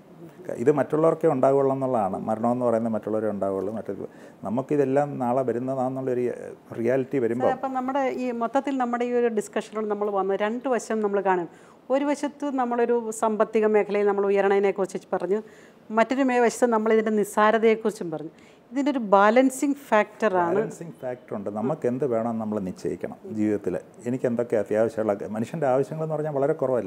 ഇത് മറ്റുള്ളവർക്കേ ഉണ്ടാവുള്ളൂ എന്നുള്ളതാണ് മരണമെന്ന് പറയുന്നത് മറ്റുള്ളവരെ ഉണ്ടാവുള്ളൂ മറ്റേത് നമുക്കിതെല്ലാം നാളെ വരുന്നതാണെന്നുള്ളൊരു റിയാലിറ്റി വരുമ്പോൾ അപ്പം നമ്മുടെ ഈ മൊത്തത്തിൽ നമ്മുടെ ഈ ഒരു ഡിസ്കഷനിലൂടെ നമ്മൾ വന്ന് രണ്ട് വശം നമ്മൾ കാണും ഒരു വശത്ത് നമ്മളൊരു സാമ്പത്തിക മേഖലയിൽ നമ്മൾ ഉയരണതിനെക്കുറിച്ച് പറഞ്ഞു മറ്റൊരു മേ വശത്ത് നമ്മൾ ഇതിൻ്റെ നിസ്സാരതയെക്കുറിച്ചും പറഞ്ഞു ഇതിൻ്റെ ഒരു ബാലൻസിങ് ഫാക്ടറാണ് ബാലൻസിങ് ഫാക്ടർ ഉണ്ട് നമുക്ക് എന്ത് വേണം നമ്മൾ നിശ്ചയിക്കണം ജീവിതത്തിൽ എനിക്ക് എന്തൊക്കെ അത്യാവശ്യമുള്ള മനുഷ്യൻ്റെ ആവശ്യങ്ങളെന്ന് പറഞ്ഞാൽ വളരെ കുറവല്ലേ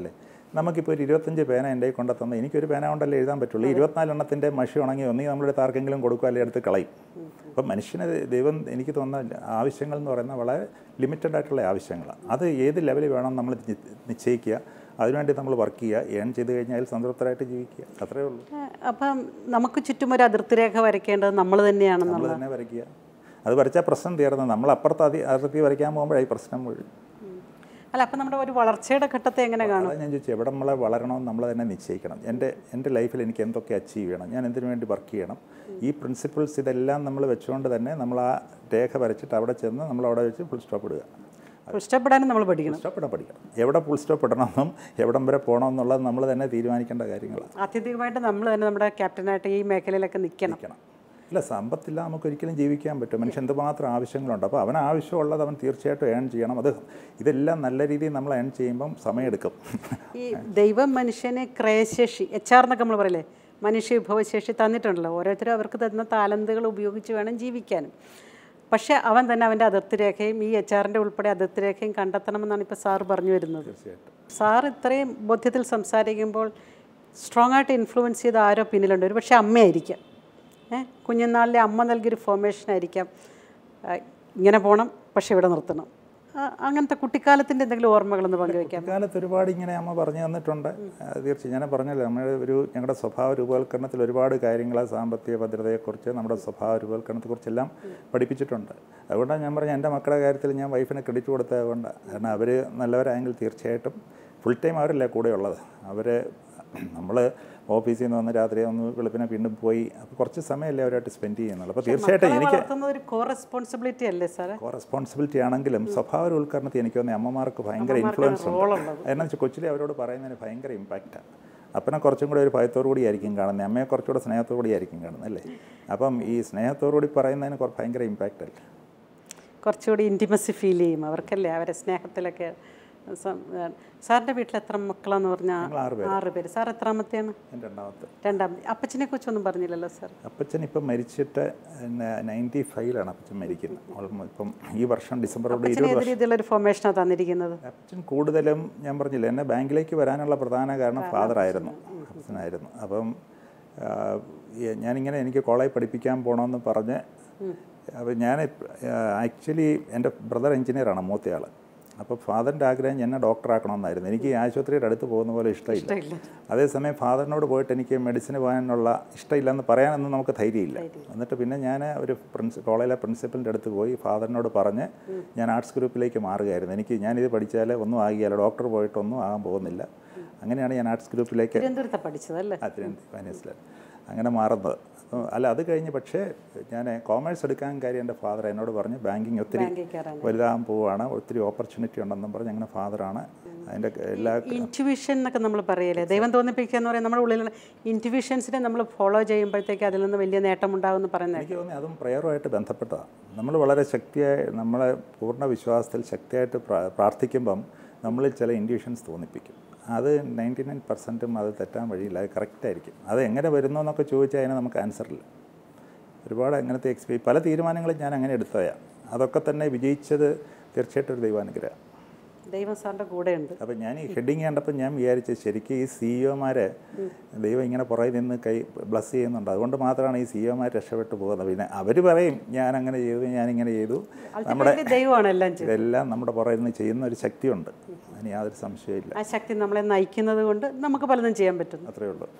നമുക്കിപ്പോൾ ഒരു ഇരുപത്തഞ്ച് പേന എൻ്റെ കയ്യിൽ കൊണ്ടു തന്നാൽ എനിക്കൊരു പേന കൊണ്ടല്ലേ എഴുതാൻ പറ്റുള്ളൂ ഈ ഇരുപത്തിനാലെണ്ണത്തിൻ്റെ മഷി ഉണങ്ങി ഒന്നെങ്കിൽ നമ്മളെടുത്ത് ആർക്കെങ്കിലും കൊടുക്കുക അല്ലെങ്കിൽ എടുത്ത് കളയും അപ്പം മനുഷ്യന് ദൈവം എനിക്ക് തോന്നുന്ന ആവശ്യങ്ങൾ എന്ന് പറയുന്നത് വളരെ ലിമിറ്റഡ് ആയിട്ടുള്ള ആവശ്യങ്ങളാണ് അത് ഏത് ലെവലിൽ വേണം നമ്മൾ നി- നിശ്ചയിക്കുക അതിനുവേണ്ടി നമ്മൾ വർക്ക് ചെയ്യുക ഏൺ ചെയ്ത് കഴിഞ്ഞാൽ സംതൃപ്തരായിട്ട് ജീവിക്കുക അത്രേ ഉള്ളൂ ഏഹ് അപ്പം നമുക്ക് ചുറ്റും ഒരു അതിർത്തി രേഖ വരയ്ക്കേണ്ടത് നമ്മൾ നമ്മൾ തന്നെയാണെന്നുള്ളത് തന്നെ വരയ്ക്കുക അത് വരച്ചാൽ പ്രശ്നം തീർന്നു നമ്മൾ അപ്പുറത്ത് അതി അതിർത്തി വരയ്ക്കാൻ പോകുമ്പോഴായി പ്രശ്നം മുഴുവൻ അല്ല അപ്പം നമ്മുടെ ഒരു വളർച്ചയുടെ ഘട്ടത്തെ എങ്ങനെ കാണും അതാണ് ഞാൻ ചോദിച്ചു എവിടെ നമ്മളെ വളരണമെന്ന് നമ്മൾ തന്നെ നിശ്ചയിക്കണം എൻ്റെ എൻ്റെ ലൈഫിൽ എനിക്ക് എന്തൊക്കെ അച്ചീവ് ചെയ്യണം ഞാൻ എന്തിനു വേണ്ടി വർക്ക് ചെയ്യണം ഈ പ്രിൻസിപ്പിൾസ് ഇതെല്ലാം നമ്മൾ വെച്ചുകൊണ്ട് തന്നെ നമ്മൾ ആ രേഖ വരച്ചിട്ട് അവിടെ ചെന്ന് നമ്മൾ അവിടെ വെച്ച് ഫുൾ സ്റ്റോപ്പ് ഇടുക ഇഷ്ടപ്പെടാനും നമ്മൾ പഠിക്കണം ഫുൾ സ്റ്റോപ്പ് ഇടാൻ പഠിക്കണം എവിടെ ഫുൾ സ്റ്റോപ്പ് ഇടണമെന്നും എവിടം വരെ പോകണമെന്നുള്ളത് നമ്മൾ തന്നെ തീരുമാനിക്കേണ്ട കാര്യങ്ങളാണ് ആത്യന്തികമായിട്ട് നമ്മൾ തന്നെ നമ്മുടെ ക്യാപ്റ്റനായിട്ട് ഈ മേഖലയിലൊക്കെ നിൽക്കണം നിൽക്കണം ഇല്ല സമ്പത്തില്ല നമുക്ക് ഒരിക്കലും ജീവിക്കാൻ പറ്റും മനുഷ്യൻ എന്തുമാത്രം ആവശ്യങ്ങളുണ്ട് അപ്പോൾ അവൻ ആവശ്യമുള്ളത് അവൻ തീർച്ചയായിട്ടും ഏൺ ചെയ്യണം അത് ഇതെല്ലാം നല്ല രീതിയിൽ നമ്മൾ ഏൺ ചെയ്യുമ്പം സമയമെടുക്കും ഈ ദൈവം മനുഷ്യന് ക്രയശേഷി എച്ച് ആർ എന്നൊക്കെ നമ്മൾ പറയില്ലേ മനുഷ്യ വിഭവശേഷി തന്നിട്ടുണ്ടല്ലോ ഓരോരുത്തരും അവർക്ക് തരുന്ന താലന്തുകൾ ഉപയോഗിച്ച് വേണം ജീവിക്കാനും പക്ഷേ അവൻ തന്നെ അവൻ്റെ അതിർത്തി രേഖയും ഈ എച്ച് ആറിൻ്റെ ഉൾപ്പെടെ അതിർത്തി രേഖയും കണ്ടെത്തണമെന്നാണ് ഇപ്പോൾ സാറ് പറഞ്ഞു വരുന്നത് തീർച്ചയായിട്ടും സാർ ഇത്രയും ബോധ്യത്തിൽ സംസാരിക്കുമ്പോൾ സ്ട്രോങ് ആയിട്ട് ഇൻഫ്ലുവൻസ് ചെയ്ത ആരോ പിന്നിലുണ്ട് ഒരു പക്ഷേ അമ്മയായിരിക്കാം ഏ കുഞ്ഞുനാളിലെ അമ്മ നൽകിയൊരു ഫോർമേഷൻ ആയിരിക്കാം ആ, ഇങ്ങനെ പോകണം പക്ഷേ ഇവിടെ നിർത്തണം ആ, അങ്ങനത്തെ കുട്ടിക്കാലത്തിൻ്റെ എന്തെങ്കിലും ഓർമ്മകളൊന്ന് പങ്കുവയ്ക്കാം കാലത്ത് ഒരുപാട് ഇങ്ങനെ അമ്മ പറഞ്ഞു തന്നിട്ടുണ്ട് ആ, തീർച്ചയായും ഞാൻ പറഞ്ഞല്ലോ നമ്മുടെ ഒരു ഞങ്ങളുടെ സ്വഭാവ രൂപവൽക്കരണത്തിൽ ഒരുപാട് കാര്യങ്ങൾ സാമ്പത്തിക ഭദ്രതയെക്കുറിച്ച് നമ്മുടെ സ്വഭാവ രൂപവൽക്കരണത്തെക്കുറിച്ചെല്ലാം പഠിപ്പിച്ചിട്ടുണ്ട് അതുകൊണ്ടാണ് ഞാൻ പറഞ്ഞ എൻ്റെ മക്കളുടെ കാര്യത്തിൽ ഞാൻ വൈഫിന് ക്രെഡിറ്റ് കൊടുത്തത് അതുകൊണ്ടാണ് കാരണം അവർ നല്ലവരായെങ്കിൽ തീർച്ചയായിട്ടും ഫുൾ ടൈം അവരല്ലേ കൂടെ ഉള്ളത് അവർ നമ്മൾ ഓഫീസിൽ നിന്ന് വന്ന് രാത്രി ഒന്ന് വെളുപ്പിനെ വീണ്ടും പോയി അപ്പോൾ കുറച്ച് സമയമല്ലേ അവരായിട്ട് സ്പെൻഡ് ചെയ്യുന്നുള്ളൂ അപ്പോൾ തീർച്ചയായിട്ടും മക്കളെ എനിക്ക് വളർത്തുന്നത് ഒരു കോ റെസ്പോൺസിബിലിറ്റി അല്ലേ സാറേ റെസ്പോൺസിബിലിറ്റി ആണെങ്കിലും സ്വഭാവ ഉൾക്കരണത്തിൽ എനിക്ക് തോന്നുന്നു അമ്മമാർക്ക് ഭയങ്കര ഇൻഫ്ലുവൻസ് ഉണ്ട് എന്നാ വെച്ചാൽ കൊച്ചിലെ അവരോട് പറയുന്നതിന് ഭയങ്കര ഇമ്പാക്റ്റാണ് അപ്പനെ കുറച്ചും കൂടി ഒരു ഭയത്തോടു കൂടി ആയിരിക്കും കാണുന്നത് അമ്മയെ കുറച്ചുകൂടെ സ്നേഹത്തോടു കൂടി ആയിരിക്കും കാണുന്നത് അല്ലേ അപ്പം ഈ സ്നേഹത്തോടു കൂടി പറയുന്നതിന് കുറ- ഭയങ്കര ഇമ്പാക്റ്റ് അല്ലേ കുറച്ചുകൂടി ഇൻറ്റിമസി ഫീൽ ചെയ്യും അവർക്കല്ലേ അവരെ സ്നേഹത്തിലൊക്കെ സം- സാറിൻ്റെ വീട്ടിൽ എത്ര മക്കളാന്ന് പറഞ്ഞാൽ ഞങ്ങൾ ആറ് ആറ് പേര് സാർ എത്രാമത്തെയാണ് എൻ്റെ രണ്ടാമത്തെ രണ്ടാം അപ്പച്ചനെ കുറിച്ചൊന്നും പറഞ്ഞില്ലല്ലോ സാർ അപ്പച്ചൻ ഇപ്പം മരിച്ചിട്ട് നയൻറ്റി ഫൈവിലാണ് അപ്പച്ചൻ മരിക്കുന്നത് ഓൾമോ ഇപ്പം ഈ വർഷം ഡിസംബറോട് അപ്പച്ചന് ഇരുപത് ഏത് രീതിയിലുള്ള ഒരു ഫോർമേഷനാണ് തന്നിരിക്കുന്നത് അപ്പച്ചൻ കൂടുതലും ഞാൻ പറഞ്ഞില്ല എന്നെ ബാങ്കിലേക്ക് വരാനുള്ള പ്രധാന കാരണം ഫാദറായിരുന്നു അപ്പച്ചനായിരുന്നു അപ്പം ആ, ഈ- ഞാനിങ്ങനെ എനിക്ക് കോളേജ് പഠിപ്പിക്കാൻ പോകണമെന്ന് പറഞ്ഞ് അപ്പം ഞാൻ ആക്ച്വലി എൻ്റെ ബ്രദർ എഞ്ചിനീയറാണ് മൂത്തയാൾ അപ്പോൾ ഫാദറിൻ്റെ ആഗ്രഹം എന്നെ ഡോക്ടറാക്കണമെന്നായിരുന്നു എനിക്ക് ഈ ആശുപത്രിയുടെ അടുത്ത് പോകുന്ന പോലെ ഇഷ്ടമില്ല അതേസമയം ഫാദറിനോട് പോയിട്ട് എനിക്ക് മെഡിസിന് പോകാനുള്ള ഇഷ്ടമില്ലെന്ന് പറയാനൊന്നും നമുക്ക് ധൈര്യമില്ല എന്നിട്ട് പിന്നെ ഞാൻ ഒരു പ്രിൻസി കോളേജിലെ പ്രിൻസിപ്പലിൻ്റെ അടുത്ത് പോയി ഫാദറിനോട് പറഞ്ഞ് ഞാൻ ആർട്സ് ഗ്രൂപ്പിലേക്ക് മാറുകയായിരുന്നു എനിക്ക് ഞാനിത് പഠിച്ചാൽ ഒന്നും ആകിയാലോ ഡോക്ടർ പോയിട്ടൊന്നും ആകാൻ പോകുന്നില്ല അങ്ങനെയാണ് ഞാൻ ആർട്സ് ഗ്രൂപ്പിലേക്ക് തിരുവനന്തപുരത്താണ് പഠിച്ചതല്ലേ ആ തിരുവനന്തപുരം ഫൈനാൻസിൽ അങ്ങനെ മാറുന്നത് അപ്പോൾ അല്ല അത് കഴിഞ്ഞ് പക്ഷേ ഞാൻ കോമേഴ്സ് എടുക്കാൻ കാര്യം എൻ്റെ ഫാദർ എന്നോട് പറഞ്ഞു ബാങ്കിങ് ഒത്തിരി ബാങ്കിൽ കയറാൻ വലുതാകാൻ പോവുകയാണ് ഒത്തിരി ഓപ്പർച്യൂണിറ്റി ഉണ്ടെന്നും പറഞ്ഞ് അങ്ങനെ ഫാദറാണ് അതിൻ്റെ എല്ലാ ഇൻറ്റുവിഷൻ എന്നൊക്കെ നമ്മൾ പറയല്ലേ ദൈവം തോന്നിപ്പിക്കുക എന്ന് പറയുന്നത് നമ്മുടെ ഉള്ളിലുള്ള ഇൻറ്റുവിഷൻസിനെ നമ്മൾ ഫോളോ ചെയ്യുമ്പോഴത്തേക്ക് അതിൽ നിന്ന് വലിയ നേട്ടമുണ്ടാകുമെന്ന് പറയുന്നത് എനിക്ക് തോന്നി അതും പ്രയറുമായിട്ട് ബന്ധപ്പെട്ടതാണ് നമ്മൾ വളരെ ശക്തിയായി നമ്മളെ പൂർണ്ണ വിശ്വാസത്തിൽ ശക്തിയായിട്ട് പ്രാ- പ്രാർത്ഥിക്കുമ്പം നമ്മളിൽ ചില ഇൻഡ്യൂഷൻസ് തോന്നിപ്പിക്കും അത് നയൻറ്റി നയൻ പെർസെൻറ്റും അത് തെറ്റാൻ വഴിയില്ല അത് കറക്റ്റായിരിക്കും അത് എങ്ങനെ വരുന്നു എന്നൊക്കെ ചോദിച്ചാൽ അതിന് നമുക്ക് ആൻസറില്ല ഒരുപാട് അങ്ങനത്തെ എക്സ്പീരിയൻസ് പല തീരുമാനങ്ങളും ഞാൻ അങ്ങനെ എടുത്തതാണ് അതൊക്കെ തന്നെ വിജയിച്ചത് തീർച്ചയായിട്ടും ഒരു ദൈവാനുഗ്രഹം ദൈവം സാറിൻ്റെ കൂടെയുണ്ട് അപ്പം ഞാൻ ഈ ഹെഡിങ് കണ്ടപ്പോൾ ഞാൻ വിചാരിച്ചു ശരിക്കും ഈ സിഇഒമാരെ ദൈവം ഇങ്ങനെ പുറകിൽ നിന്ന് കൈ ബ്ലസ് ചെയ്യുന്നുണ്ട് അതുകൊണ്ട് മാത്രമാണ് ഈ സിഇഒമാർ രക്ഷപ്പെട്ടു പോകുന്നത് പിന്നെ അവർ പറയും ഞാൻ അങ്ങനെ ചെയ്തു ഞാൻ ഇങ്ങനെ ചെയ്തു നമ്മുടെ Ultimately ദൈവമാണ് എല്ലാം ചെയ്യുന്നത് ഇതെല്ലാം നമ്മുടെ പുറകിൽ നിന്ന് ചെയ്യുന്ന ഒരു ശക്തിയുണ്ട് അതിന് യാതൊരു സംശയമില്ല ആ ശക്തി നമ്മളെ നയിക്കുന്നത് കൊണ്ട് നമുക്ക് പലതും ചെയ്യാൻ പറ്റുന്നു അത്രയേ ഉള്ളൂ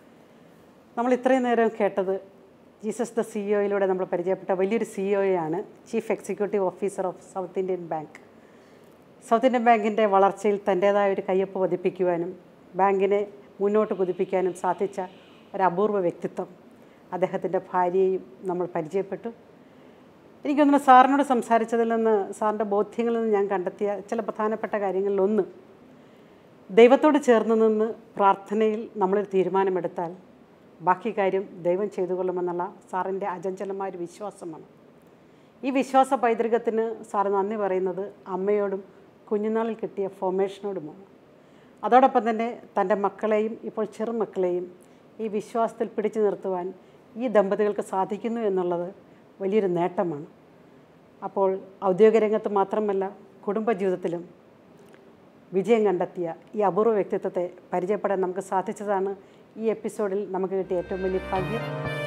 നമ്മൾ ഇത്രയും നേരം കേട്ടത് ജീസസ് ദ സിഇഒയിലൂടെ നമ്മൾ പരിചയപ്പെട്ട വലിയൊരു സിഇഒയാണ് chief executive officer of South Indian Bank South Indian ബാങ്കിൻ്റെ വളർച്ചയിൽ തൻ്റേതായ ഒരു കയ്യൊപ്പ് പതിപ്പിക്കുവാനും ബാങ്കിനെ മുന്നോട്ട് കുതിപ്പിക്കാനും സാധിച്ച ഒരു അപൂർവ വ്യക്തിത്വം അദ്ദേഹത്തിൻ്റെ ഭാര്യയെയും നമ്മൾ പരിചയപ്പെട്ടു എനിക്ക് തോന്നുന്നു സാറിനോട് സംസാരിച്ചതിൽ നിന്ന് സാറിൻ്റെ ബോധ്യങ്ങളിൽ നിന്ന് ഞാൻ കണ്ടെത്തിയ ചില പ്രധാനപ്പെട്ട കാര്യങ്ങളിലൊന്ന് ദൈവത്തോട് ചേർന്ന് നിന്ന് പ്രാർത്ഥനയിൽ നമ്മളൊരു തീരുമാനമെടുത്താൽ ബാക്കി കാര്യം ദൈവം ചെയ്തു കൊള്ളുമെന്നുള്ള സാറിൻ്റെ അചഞ്ചലമായ ഒരു വിശ്വാസമാണ് ഈ വിശ്വാസ പൈതൃകത്തിന് സാറ് നന്ദി പറയുന്നത് അമ്മയോടും കുഞ്ഞുനാളിൽ കിട്ടിയ ഫോർമേഷനോടുമാണ് അതോടൊപ്പം തന്നെ തൻ്റെ മക്കളെയും ഇപ്പോൾ ചെറുമക്കളെയും ഈ വിശ്വാസത്തിൽ പിടിച്ചു നിർത്തുവാൻ ഈ ദമ്പതികൾക്ക് സാധിക്കുന്നു എന്നുള്ളത് വലിയൊരു നേട്ടമാണ് അപ്പോൾ ഔദ്യോഗിക രംഗത്ത് മാത്രമല്ല കുടുംബജീവിതത്തിലും വിജയം കണ്ടെത്തിയ ഈ അപൂർവ വ്യക്തിത്വത്തെ പരിചയപ്പെടാൻ നമുക്ക് സാധിച്ചതാണ് ഈ എപ്പിസോഡിൽ നമുക്ക് കിട്ടിയ ഏറ്റവും വലിയ ഭാഗ്യം